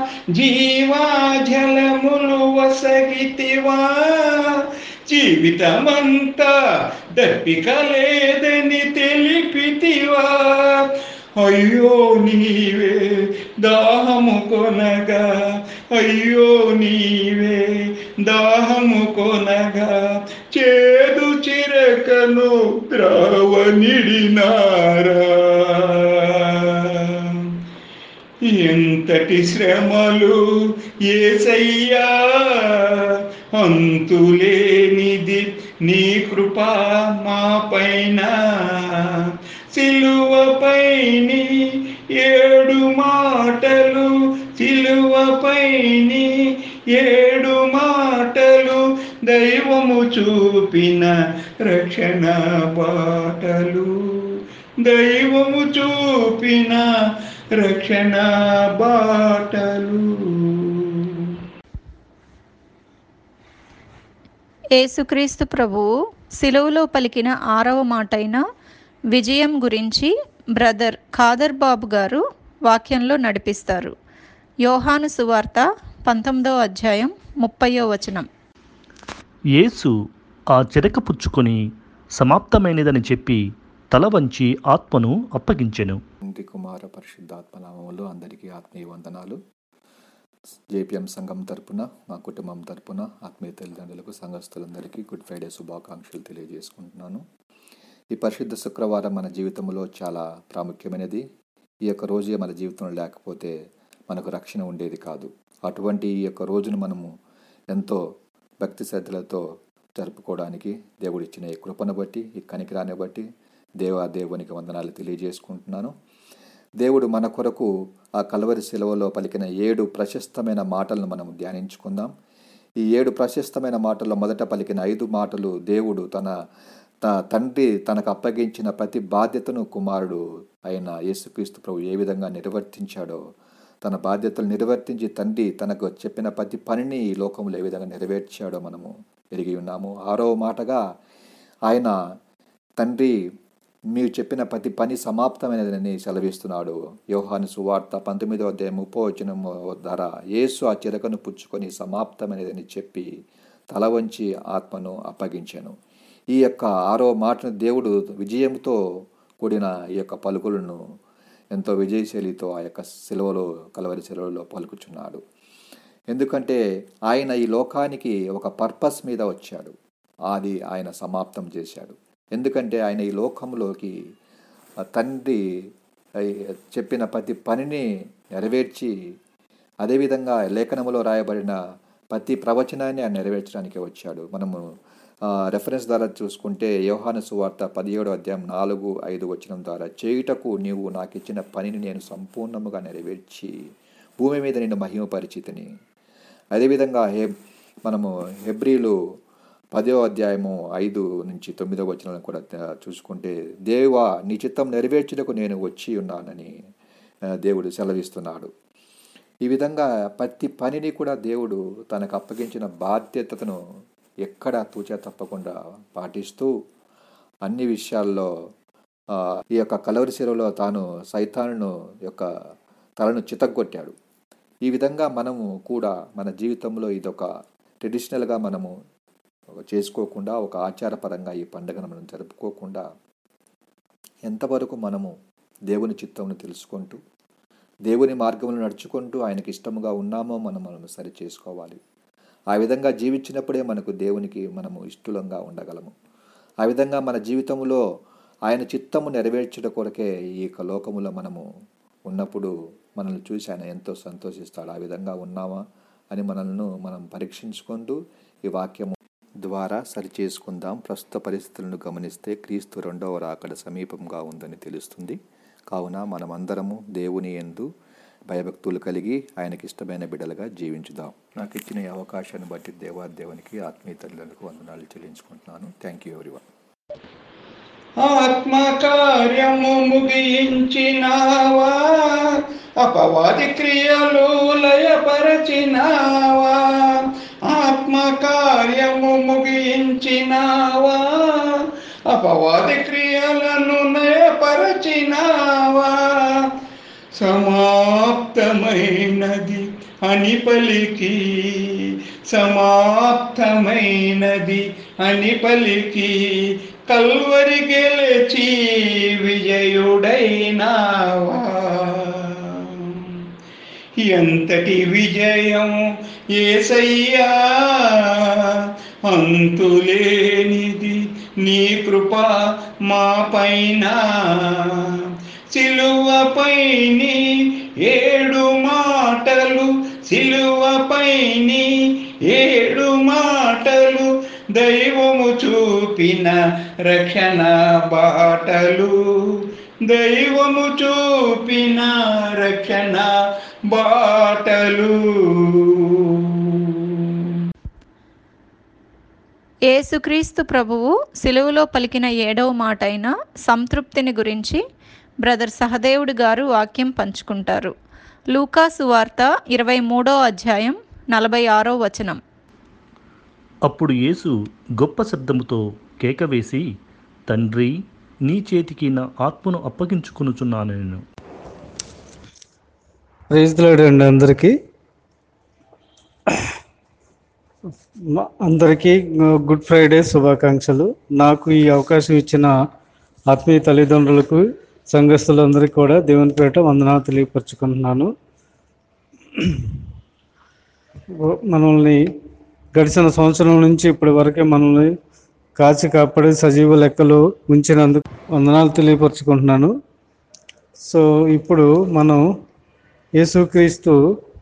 జీవాజలములు వసగితివా జీవితమంతా దప్పిక లేదని తెలిపితివా అయ్యో నీవే దాహము కొనగా అయ్యో నీవే దాహము కొనగా చేదు చిరకను ద్రావనిడినారా ఎంతటి శ్రమలు ఏసయ్యా అంతులేనిది నీ కృపా మా పైన సిలువపైని ఏడు మాటలు సిలువపైని ఏడు మాటలు దైవము చూపిన రక్షణ బాటలు దైవము చూపిన రక్షణ బాటలు యేసుక్రీస్తు ప్రభువు సిలువలో పలికిన ఆరవ మాటైన విజయం గురించి బ్రదర్ ఖాదర్ బాబు గారు వాక్యంలో నడిపిస్తారు యోహాను సువార్త పంతొమ్మిదవ అధ్యాయం ముప్పయో వచనం యేసు ఆ చిరక పుచ్చుకొని సమాప్తమైనదని చెప్పి తల వంచి ఆత్మను అప్పగించెను తండ్రి కుమార పరిశుద్ధాత్మ నామములో అందరికీ ఆత్మీయ వందనాలు జేపీఎం సంఘం తరపున మా కుటుంబం తరపున ఆత్మీయ తల్లిదండ్రులకు సంఘస్థులందరికీ గుడ్ ఫ్రైడే శుభాకాంక్షలు తెలియజేసుకుంటున్నాను ఈ పరిశుద్ధ శుక్రవారం మన జీవితంలో చాలా ప్రాముఖ్యమైనది ఈ యొక్క రోజే మన జీవితంలో లేకపోతే మనకు రక్షణ ఉండేది కాదు అటువంటి ఈ యొక్క రోజును మనము ఎంతో భక్తి శ్రద్ధలతో జరుపుకోవడానికి దేవుడిచ్చిన ఈ కృపను బట్టి ఈ కనికరాన్ని బట్టి దేవా దేవునికి వందనాలు తెలియజేసుకుంటున్నాను దేవుడు మన కొరకు ఆ కలవరి శిలవలో పలికిన ఏడు ప్రశస్తమైన మాటలను మనం ధ్యానించుకుందాం ఈ ఏడు ప్రశస్తమైన మాటల్లో మొదట పలికిన ఐదు మాటలు దేవుడు తన త తండ్రి తనకు అప్పగించిన ప్రతి బాధ్యతను కుమారుడు అయిన యేసుక్రీస్తు ప్రభు ఏ విధంగా నిర్వర్తించాడో తన బాధ్యతలు నిర్వర్తించి తండ్రి తనకు చెప్పిన ప్రతి పనిని ఈ లోకంలో ఏ విధంగా నెరవేర్చాడో మనము ఎరిగి ఉన్నాము ఆరో మాటగా ఆయన తండ్రి మీరు చెప్పిన ప్రతి పని సమాప్తమైనదని సెలవిస్తున్నాడు యోహాను సువార్త పంతొమ్మిదో అధ్యాయం ముప్పో వచ్చిన ద్వారా యేసు ఆ చిరకను పుచ్చుకొని సమాప్తమైనదని చెప్పి తల వంచి ఆత్మను అప్పగించాను ఈ యొక్క ఆరో మాటను దేవుడు విజయంతో కూడిన ఈ యొక్క పలుకులను ఎంతో విజయశైలితో ఆ యొక్క సెలవులో కలవరి సెలవులో పలుకుచున్నాడు ఎందుకంటే ఆయన ఈ లోకానికి ఒక పర్పస్ మీద వచ్చాడు అది ఆయన సమాప్తం చేశాడు ఎందుకంటే ఆయన ఈ లోకంలోకి ఆ తండ్రి ఐ- చెప్పిన ప్రతి పనిని నెరవేర్చి అదేవిధంగా లేఖనములో రాయబడిన ప్రతి ప్రవచనాన్ని ఆయన నెరవేర్చడానికి వచ్చాడు మనము ఆ, రెఫరెన్స్ ద్వారా చూసుకుంటే యోహాను సువార్త పదిహేడు అధ్యాయం నాలుగు ఐదు వచనం ద్వారా చేయుటకు నీవు నాకు ఇచ్చిన పనిని నేను సంపూర్ణముగా నెరవేర్చి భూమి మీద నిన్ను మహిమపరిచితిని అదేవిధంగా హె మనము హెబ్రీలు పదో అధ్యాయము ఐదు నుంచి తొమ్మిదో వచనాలను కూడా ఆ, చూసుకుంటే దేవా నీ చిత్తం నెరవేర్చుటకు నేను వచ్చి ఉన్నానని ఆ, దేవుడు సెలవిస్తున్నాడు ఈ విధంగా ప్రతి పనిని కూడా దేవుడు తనకు అప్పగించిన బాధ్యతను ఎక్కడా తూచా తప్పకుండా పాటిస్తూ అన్ని విషయాల్లో ఆ, ఈ యొక్క కలవరి శిరలో తాను సైతాను యొక్క తలను చితగ్గొట్టాడు ఈ విధంగా మనము కూడా మన జీవితంలో ఇదొక ట్రెడిషనల్గా మనము చేసుకోకుండా ఒక ఆచారపరంగా ఈ పండుగను మనం జరుపుకోకుండా ఎంతవరకు మనము దేవుని చిత్తమును తెలుసుకుంటూ దేవుని మార్గంలో నడుచుకుంటూ ఆయనకి ఇష్టముగా ఉన్నామో మనం మనం సరి చేసుకోవాలి ఆ విధంగా జీవించినప్పుడే మనకు దేవునికి మనము ఇష్టలంగా ఉండగలము ఆ విధంగా మన జీవితంలో ఆయన చిత్తము నెరవేర్చుట కొరకే ఈ యొక్క లోకములో మనము ఉన్నప్పుడు మనల్ని చూసి ఆయన ఎంతో సంతోషిస్తాడు ఆ విధంగా ఉన్నామా అని మనల్ని మనం పరీక్షించుకుంటూ ఈ వాక్యము ద్వారా సరిచేసుకుందాం ప్రస్తుత పరిస్థితులను గమనిస్తే క్రీస్తు రెండవ రాకడ సమీపంగా ఉందని తెలుస్తుంది కావున మనమందరము దేవుని ఎందు భయభక్తులు కలిగి ఆయనకి ఇష్టమైన బిడ్డలుగా జీవించుదాం నాకు ఇచ్చిన ఈ అవకాశాన్ని బట్టి దేవాదేవునికి ఆత్మీయ తల్లిదండ్రులకు వందనాలు చెల్లించుకుంటున్నాను థ్యాంక్ యూ ఎవరివన్ ఆత్మకార్యము ముగించినావా అపవాది క్రియలు లయపరచినావా ఆత్మకార్యము ముగించినావా అపవాది క్రియలను నయపరచినావా సమాప్తమైనది అని పలికి సమాప్తమైనది అని పలికి కల్వరి గెలిచి విజయుడైనావా ఎంతటి విజయం ఏసయ్యా అంతులేనిది నీ కృప మా పైన సిలువపైని ఏడు మాటలు సిలువపైని ఏడు మాటలు దైవము చూపిన రక్షణ బాటలు దైవము చూపిన రక్షణ బాటలు యేసుక్రీస్తు ప్రభువు సిలువలో పలికిన ఏడవ మాట అయిన సంతృప్తిని గురించి బ్రదర్ సహదేవుడు గారు వాక్యం పంచుకుంటారు లూకాసు వార్త ఇరవై మూడో అధ్యాయం నలభై ఆరో వచనం అప్పుడు యేసు గొప్ప శబ్దముతో కేక వేసి తండ్రి నీ చేతికి నా ఆత్మను అప్పగించుకొనుచున్నాను నేను ప్రైజ్ అండి అందరికీ మ- అందరికీ గుడ్ ఫ్రైడే శుభాకాంక్షలు నాకు ఈ అవకాశం ఇచ్చిన ఆత్మీయ తల్లిదండ్రులకు సంఘస్థులందరికీ కూడా దేవుని పేట వందనాలు తెలియపరుచుకుంటున్నాను మనల్ని గడిచిన సంవత్సరం నుంచి ఇప్పటి వరకే మనల్ని కాచి కాపాడి సజీవ లెక్కలు ఉంచినందుకు వందనాలు తెలియపరుచుకుంటున్నాను సో ఇప్పుడు మనం యేసుక్రీస్తు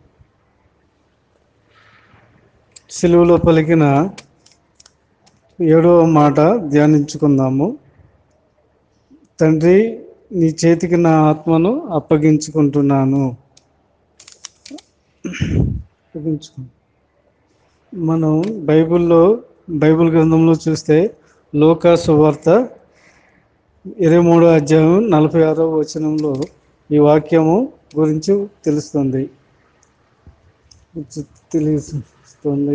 సిలువలో పలికిన ఏడవ మాట ధ్యానించుకుందాము తండ్రి నీ చేతికి నా ఆత్మను అప్పగించుకుంటున్నాను అప్పగించుకు మనం బైబిల్లో బైబిల్ గ్రంథంలో చూస్తే లోకా సువార్త ఇరవై మూడో అధ్యాయం నలభై ఆరో వచనంలో ఈ వాక్యము గురించి తెలుస్తుంది తెలుస్తుంది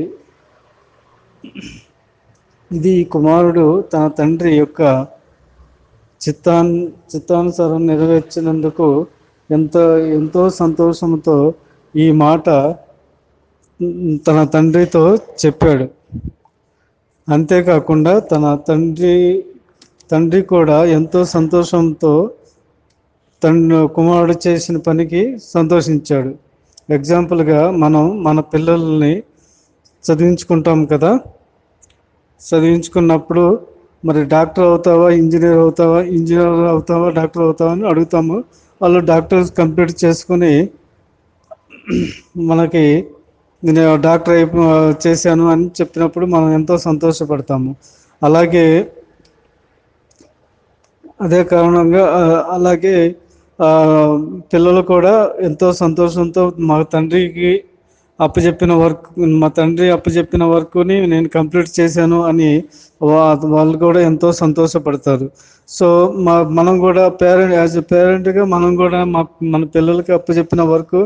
ఇది కుమారుడు తన తండ్రి యొక్క చిత్తాన్ చిత్తానుసారం నెరవేర్చినందుకు ఎంతో ఎంతో సంతోషంతో ఈ మాట తన తండ్రితో చెప్పాడు అంతేకాకుండా తన తండ్రి తండ్రి కూడా ఎంతో సంతోషంతో తండ్రి కుమారుడు చేసిన పనికి సంతోషించాడు ఎగ్జాంపుల్గా మనం మన పిల్లల్ని చదివించుకుంటాం కదా చదివించుకున్నప్పుడు మరి డాక్టర్ అవుతావా ఇంజనీర్ అవుతావా ఇంజనీర్ అవుతావా డాక్టర్ అవుతావా అని అడుగుతాము వాళ్ళు డాక్టర్ కంప్లీట్ చేసుకుని మనకి నేను డాక్టర్ అయి చేశాను అని చెప్పినప్పుడు మనం ఎంతో సంతోషపడతాము అలాగే అదే కారణంగా ఆ, అలాగే ఆ, పిల్లలు కూడా ఎంతో సంతోషంతో మా తండ్రికి అప్పచెప్పిన వర్క్ మా తండ్రి అప్పచెప్పిన వర్క్ని నేను కంప్లీట్ చేశాను అని వా- వాళ్ళు కూడా ఎంతో సంతోషపడతారు సో మా మనం కూడా పేరెంట్ యాజ్ ఎ పేరెంట్గా మనం కూడా మా మన పిల్లలకి అప్పచెప్పిన వర్క్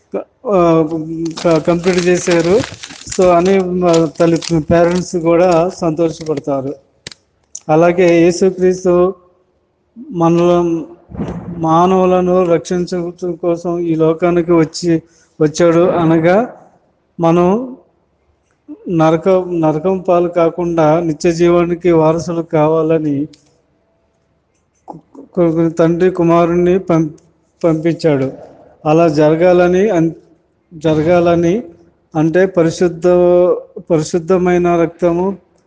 కంప్లీట్ చేశారు సో అని మా తల్లి పేరెంట్స్ కూడా సంతోషపడతారు అలాగే యేసుక్రీస్తు మనలో మానవులను రక్షించడం కోసం ఈ లోకానికి వచ్చి వచ్చాడు అనగా మనం నరక నరకం పాలు కాకుండా నిత్య జీవానికి వారసులు కావాలని కు- కు- తండ్రి కుమారుణ్ణి పం పంపించాడు అలా జరగాలని అన్- జరగాలని అంటే పరిశుద్ధ పరిశుద్ధమైన రక్తము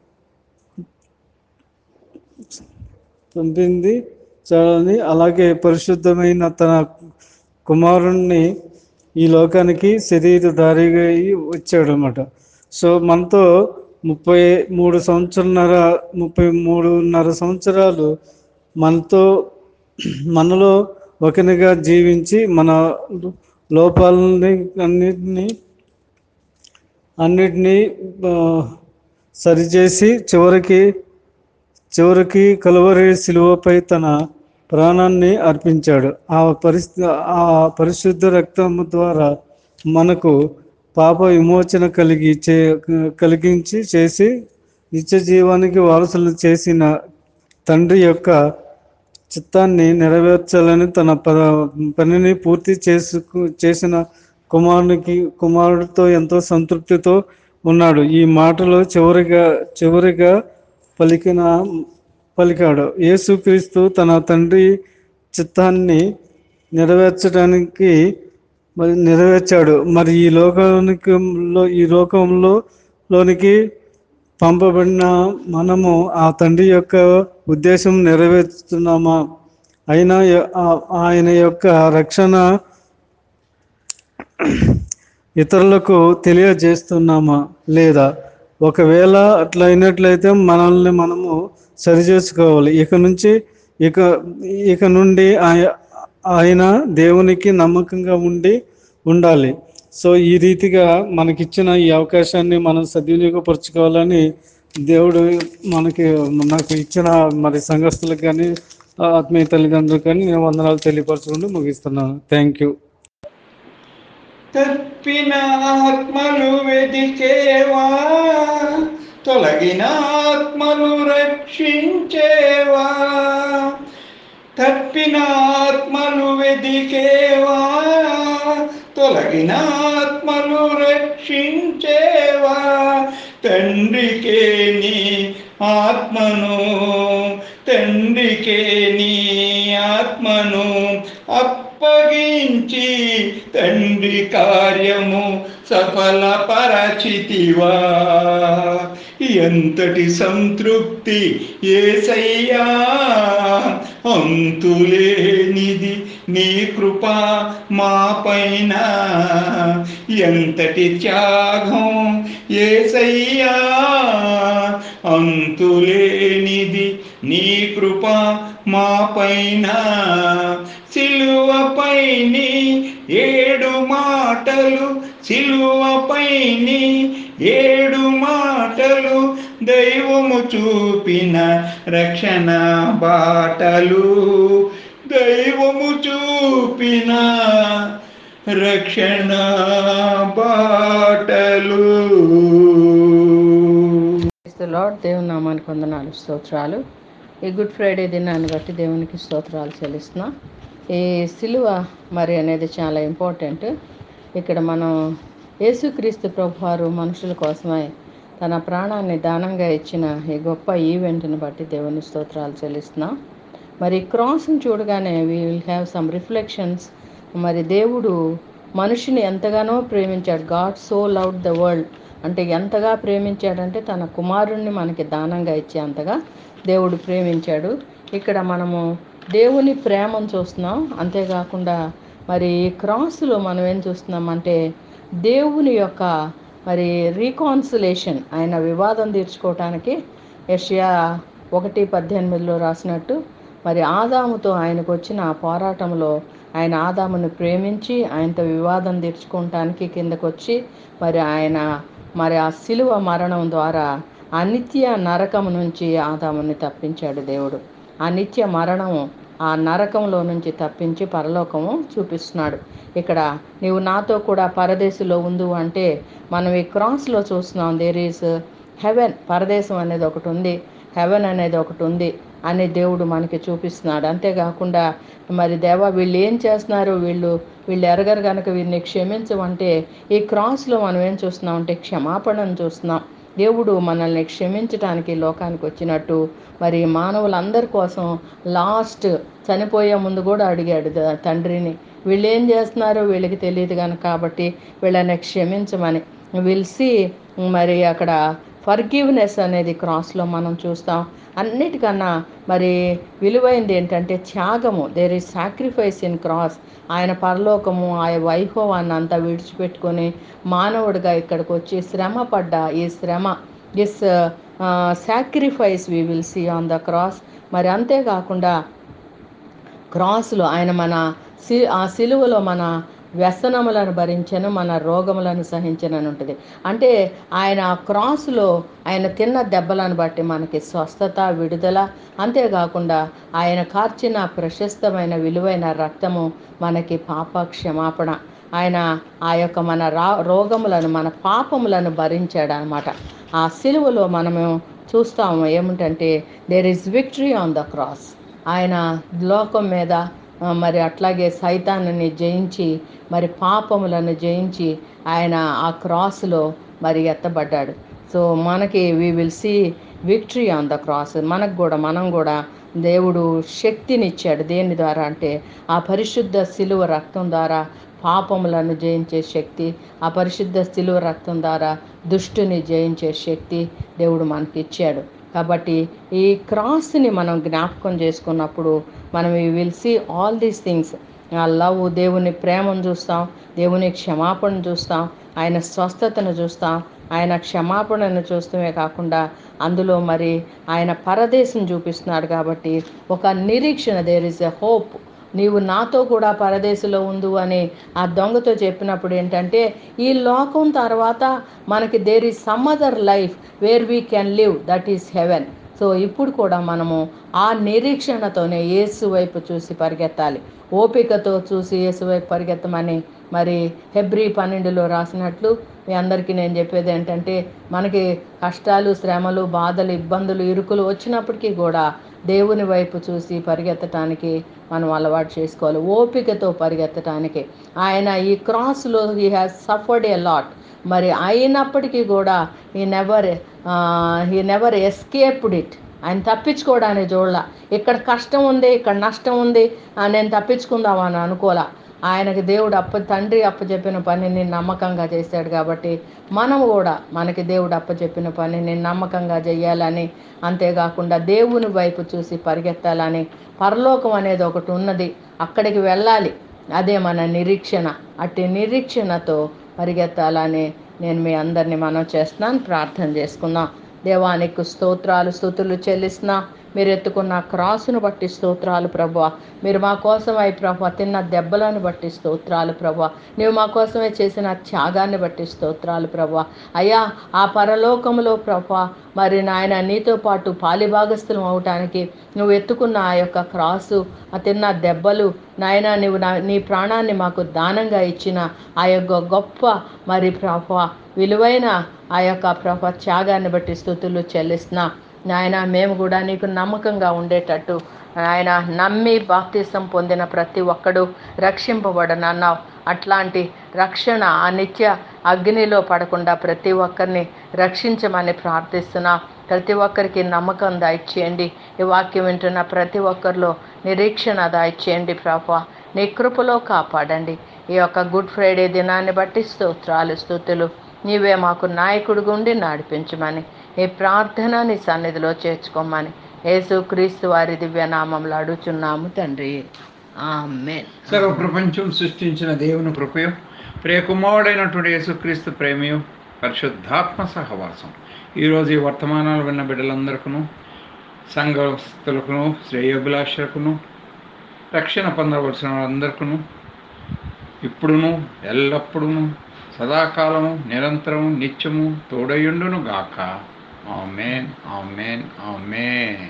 పంపింది చాలని అలాగే పరిశుద్ధమైన తన కుమారుణ్ణి ఈ లోకానికి శరీరధారిగా అయి వచ్చాడు అనమాట సో మనతో ముప్పై మూడు సంవత్సరాల ముప్పై మూడున్నర సంవత్సరాలు మనతో మనలో ఒకనిగా జీవించి మన లోపాలని అన్నిటినీ అన్నిటినీ ఆ, సరిచేసి చివరికి చివరికి కలువరి శిలువపై తన ప్రాణాన్ని అర్పించాడు ఆ పరిస్థితి ఆ పరిశుద్ధ రక్తం ద్వారా మనకు పాప విమోచన కలిగి చే కలిగించి చేసి నిత్య జీవానికి వారసులు చేసిన తండ్రి యొక్క చిత్తాన్ని నెరవేర్చాలని తన ప పనిని పూర్తి చేసుకు చేసిన కుమారునికి కుమారుడితో ఎంతో సంతృప్తితో ఉన్నాడు ఈ మాటలో చివరిగా చివరిగా పలికిన పలికాడు యేసుక్రీస్తు తన తండ్రి చిత్తాన్ని నెరవేర్చడానికి మరి నెరవేర్చాడు మరి ఈ లోకానికి లో ఈ లోకంలో లోనికి పంపబడిన మనము ఆ తండ్రి యొక్క ఉద్దేశం నెరవేర్చుతున్నామా అయినా య- ఆ- ఆయన యొక్క రక్షణ ఇతరులకు తెలియజేస్తున్నామా లేదా ఒకవేళ అట్లా అయినట్లయితే మనల్ని మనము సరిచేసుకోవాలి ఇక నుంచి ఇక ఇక నుండి ఆయ- ఆయన దేవునికి నమ్మకంగా ఉండి ఉండాలి సో ఈ రీతిగా మనకిచ్చిన ఈ అవకాశాన్ని మనం సద్వినియోగపరచుకోవాలని దేవుడు మనకి నాకు ఇచ్చిన మరి సంఘస్థులకు కానీ ఆత్మీయ తల్లిదండ్రులకు కానీ నేను వందనాలు తెలియపరచుకుంటూ ముగిస్తున్నాను థ్యాంక్ యూ తప్పిన ఆత్మలు వెదికేవా తొలగిన ఆత్మలు రక్షించేవా తప్పిన ఆత్మలు వెదికేవా తొలగిన ఆత్మలు రక్షించేవా తండ్రికే నీ ఆత్మను తండ్రికే నీ ఆత్మను అప్పగించి తండ్రి కార్యము సఫలపరచితివా ఎంతటి సంతృప్తి ఏసయ్యా అంతులేనిది నీ కృప మా పైన ఎంతటి త్యాగం ఏసయ్యా అంతులేనిది నీ కృప మా పైన సిలువపైని ఏడు మాటలు సిలువపైని ఏడు మాటలు దైవము చూపిన రక్షణ బాటలు దైవము చూపిన రక్షణ బాటలు లార్డ్ దేవుని నామానికి వందనాలు స్తోత్రాలు ఈ గుడ్ ఫ్రైడే దినాన్ని బట్టి దేవునికి స్తోత్రాలు చెల్లిస్తున్నా ఈ సిలువ మరి అనేది చాలా ఇంపార్టెంట్ ఇక్కడ మనం యేసుక్రీస్తు ప్రభువారు మనుషుల కోసమై తన ప్రాణాన్ని దానంగా ఇచ్చిన ఈ గొప్ప ఈవెంట్ని బట్టి దేవుని స్తోత్రాలు చెల్లిస్తున్నాం మరి క్రాస్ని చూడగానే we will have some reflections మరి దేవుడు మనిషిని ఎంతగానో ప్రేమించాడు God so love the world అంటే ఎంతగా ప్రేమించాడంటే తన కుమారుణ్ణి మనకి దానంగా ఇచ్చే అంతగా దేవుడు ప్రేమించాడు ఇక్కడ మనము దేవుని ప్రేమను చూస్తున్నాం అంతేకాకుండా మరి ఈ క్రాస్లో మనం ఏం చూస్తున్నాం అంటే దేవుని యొక్క మరి రీకాన్సులేషన్ ఆయన వివాదం తీర్చుకోవటానికి యషియా ఒకటి పద్దెనిమిదిలో రాసినట్టు మరి ఆదాముతో ఆయనకు వచ్చిన ఆ పోరాటంలో ఆయన ఆదామును ప్రేమించి ఆయనతో వివాదం తీర్చుకోవటానికి కిందకు వచ్చి మరి ఆయన మరి ఆ శిలువ మరణం ద్వారా ఆ నిత్య నరకం నుంచి ఆదాముని తప్పించాడు దేవుడు ఆ నిత్య మరణము ఆ నరకంలో నుంచి తప్పించి పరలోకము చూపిస్తున్నాడు ఇక్కడ నీవు నాతో కూడా పరదేశంలో ఉండు అంటే మనం ఈ క్రాస్లో చూస్తున్నాం దేర్ ఈస్ హెవెన్ పరదేశం అనేది ఒకటి ఉంది హెవెన్ అనేది ఒకటి ఉంది అని దేవుడు మనకి చూపిస్తున్నాడు అంతేకాకుండా మరి దేవా వీళ్ళు ఏం చేస్తున్నారు వీళ్ళు వీళ్ళు ఎరగరు కనుక వీరిని క్షమించమంటే ఈ క్రాస్లో మనం ఏం చూస్తున్నాం అంటే క్షమాపణను చూస్తున్నాం దేవుడు మనల్ని క్షమించటానికి లోకానికి వచ్చినట్టు మరి మానవులందరి కోసం లాస్ట్ చనిపోయే ముందు కూడా అడిగాడు ద- తండ్రిని వీళ్ళు ఏం చేస్తున్నారో వీళ్ళకి తెలియదు కనుక కాబట్టి వీళ్ళని క్షమించమని విల్ సి మరి అక్కడ ఫర్గివ్నెస్ అనేది క్రాస్లో మనం చూస్తాం అన్నిటికన్నా మరి విలువైంది ఏంటంటే త్యాగము there is sacrifice in cross ఆయన పరలోకము ఆ వైభవాన్ని అంతా విడిచిపెట్టుకొని మానవుడిగా ఇక్కడికి వచ్చి శ్రమ పడ్డ ఈ శ్రమ this sacrifice we will see on the cross మరి అంతేకాకుండా క్రాస్లో ఆయన మన సి ఆ సిలువలో మన వ్యసనములను భరించను మన రోగములను సహించను అని ఉంటుంది అంటే ఆయన ఆ క్రాస్లో ఆయన తిన్న దెబ్బలను బట్టి మనకి స్వస్థత విడుదల అంతేకాకుండా ఆయన కార్చిన ప్రశస్తమైన విలువైన రక్తము మనకి పాప క్షమాపణ ఆయన ఆ యొక్క మన రా రోగములను మన పాపములను భరించాడు అనమాట ఆ సిలువలో మనము చూస్తాము ఏమిటంటే there is victory on the cross ఆయన లోకం మీద ఆ, మరి అట్లాగే సైతాన్ని జయించి మరి పాపములను జయించి ఆయన ఆ క్రాస్లో మరి ఎత్తబడ్డాడు సో మనకి we will see victory on the cross మనకు కూడా మనం కూడా దేవుడు శక్తినిచ్చాడు దేని ద్వారా అంటే ఆ పరిశుద్ధ శిలువ రక్తం ద్వారా పాపములను జయించే శక్తి ఆ పరిశుద్ధ శిలువ రక్తం ద్వారా దుష్టుని జయించే శక్తి దేవుడు మనకి ఇచ్చాడు కాబట్టి ఈ క్రాస్ని మనం జ్ఞాపకం చేసుకున్నప్పుడు మనం ఈ will see all these things ఆ లవ్ దేవుని ప్రేమను చూస్తాం దేవుని క్షమాపణను చూస్తాం ఆయన స్వస్థతను చూస్తాం ఆయన క్షమాపణను చూస్తమే కాకుండా అందులో మరి ఆయన పరదేశం చూపిస్తున్నాడు కాబట్టి ఒక నిరీక్షణ దేర్ ఇస్ ఎ హోప్ నీవు నాతో కూడా పరదేశంలో ఉండు అని ఆ దొంగతో చెప్పినప్పుడు ఏంటంటే ఈ లోకం తర్వాత మనకి there is some other life where we can live that is heaven so ఇప్పుడు కూడా మనము ఆ నిరీక్షణతోనే యేసు వైపు చూసి పరిగెత్తాలి ఓపికతో చూసి యేసు వైపు పరిగెత్తమని మరి హెబ్రి పన్నెండులో రాసినట్లు మీ అందరికీ నేను చెప్పేది ఏంటంటే మనకి కష్టాలు శ్రమలు బాధలు ఇబ్బందులు ఇరుకులు వచ్చినప్పటికీ కూడా దేవుని వైపు చూసి పరిగెత్తటానికి మనం అలవాటు చేసుకోవాలి ఓపికతో పరిగెత్తటానికి ఆయన ఈ క్రాస్లో he has suffered a lot మరి అయినప్పటికీ కూడా ఈ నెవర్ ఈ నెవర్ ఎస్కేప్డ్ ఇట్ ఆయన తప్పించుకోవడానికి చూడాల ఇక్కడ కష్టం ఉంది ఇక్కడ నష్టం ఉంది ఆ, నేను తప్పించుకుందామని అనుకోలే ఆయనకి దేవుడు అప్ప తండ్రి అప్పచెప్పిన పనిని నమ్మకంగా చేశాడు కాబట్టి మనం కూడా మనకి దేవుడు అప్పచెప్పిన పనిని నమ్మకంగా చేయాలని అంతేకాకుండా దేవుని వైపు చూసి పరిగెత్తాలని పరలోకం అనేది ఒకటి ఉన్నది అక్కడికి వెళ్ళాలి అదే మన నిరీక్షణ అట్టి నిరీక్షణతో పరిగెత్తాలని నేను మీ అందరినీ మనం చేస్తున్నాను ప్రార్థన చేసుకుందాం దేవానికి స్తోత్రాలు స్థుతులు చెల్లిస్తున్నా మీరు ఎత్తుకున్న క్రాసును బట్టి స్తోత్రాలు ప్రభా మీరు మా కోసమై ప్రభా తిన్న దెబ్బలను బట్టి స్తోత్రాలు ప్రభా నీవు మా కోసమే చేసిన త్యాగాన్ని బట్టి స్తోత్రాలు ప్రభా అయ్యా ఆ పరలోకములో ప్రభా మరి నాయన నీతో పాటు పాలిభాగస్థులం అవటానికి నువ్వు ఎత్తుకున్న ఆ యొక్క క్రాసు ఆ తిన్న దెబ్బలు నాయన నువ్వు నా నీ ప్రాణాన్ని మాకు దానంగా ఇచ్చిన ఆ యొక్క గొప్ప మరి ప్రభా విలువైన ఆ యొక్క ప్రభ త్యాగాన్ని బట్టి స్థుతులు చెల్లిస్తున్నా నాయన మేము కూడా నీకు నమ్మకంగా ఉండేటట్టు ఆయన నమ్మి బాప్తీసం పొందిన ప్రతి ఒక్కడు రక్షింపబడనన్నావు అట్లాంటి రక్షణ ఆ నిత్య అగ్నిలో పడకుండా ప్రతి ఒక్కరిని రక్షించమని ప్రార్థిస్తున్నా ప్రతి ఒక్కరికి నమ్మకం దాయిచ్చేయండి ఈ వాక్యం వింటున్న ప్రతి ఒక్కరిలో నిరీక్షణ దాయిచ్చేయండి ప్రభా నీ కృపలో కాపాడండి ఈ యొక్క గుడ్ ఫ్రైడే దినాన్ని బట్టి స్తోత్రాలు స్థుతులు నీవే మాకు నాయకుడు గుండి నడిపించమని ఈ ప్రార్థన నీ సన్నిధిలో చేర్చుకోమని యేసు క్రీస్తు వారి దివ్యనామంలో అడుగుచున్నాము తండ్రి ఆమెన్ సర్వ ప్రపంచం సృష్టించిన దేవుని కృపయు ప్రియకుమారుడైనటువంటి యేసుక్రీస్తు ప్రేమయు పరిశుద్ధాత్మ సహవాసం ఈరోజు ఈ వర్తమానాలు విన్న బిడ్డలందరికీ సంఘస్థులకును శ్రేయోభిలాషకును రక్షణ పొందవలసిన వాళ్ళందరికీ ఇప్పుడును ఎల్లప్పుడూ సదాకాలము నిరంతరము నిత్యము తోడయుండును గాక ఆమెన్ ఆమెన్ ఆమెన్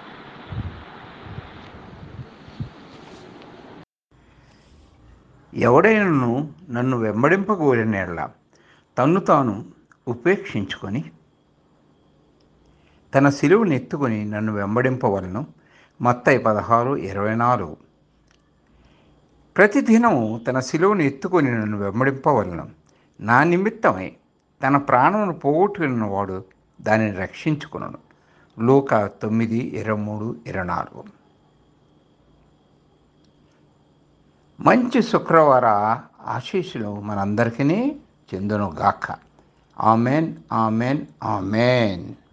ఎవడైనను నన్ను వెంబడింపగోరినేళ్ళ తన్ను తాను ఉపేక్షించుకొని తన సిలువుని ఎత్తుకొని నన్ను వెంబడింపవలను మత్తయి పదహారు ఇరవై నాలుగు ప్రతిదినము తన సిలువను ఎత్తుకొని నన్ను వెంబడింపవలను నా నిమిత్తమై తన ప్రాణమును పోగొట్టుకున్న వాడు దానిని రక్షించుకున్నాను లోక తొమ్మిది ఇరవై మూడు ఇరవై నాలుగు మంచి శుక్రవార ఆశీస్సులు మనందరికీ చెందును గాక ఆమెన్ ఆమెన్ ఆమెన్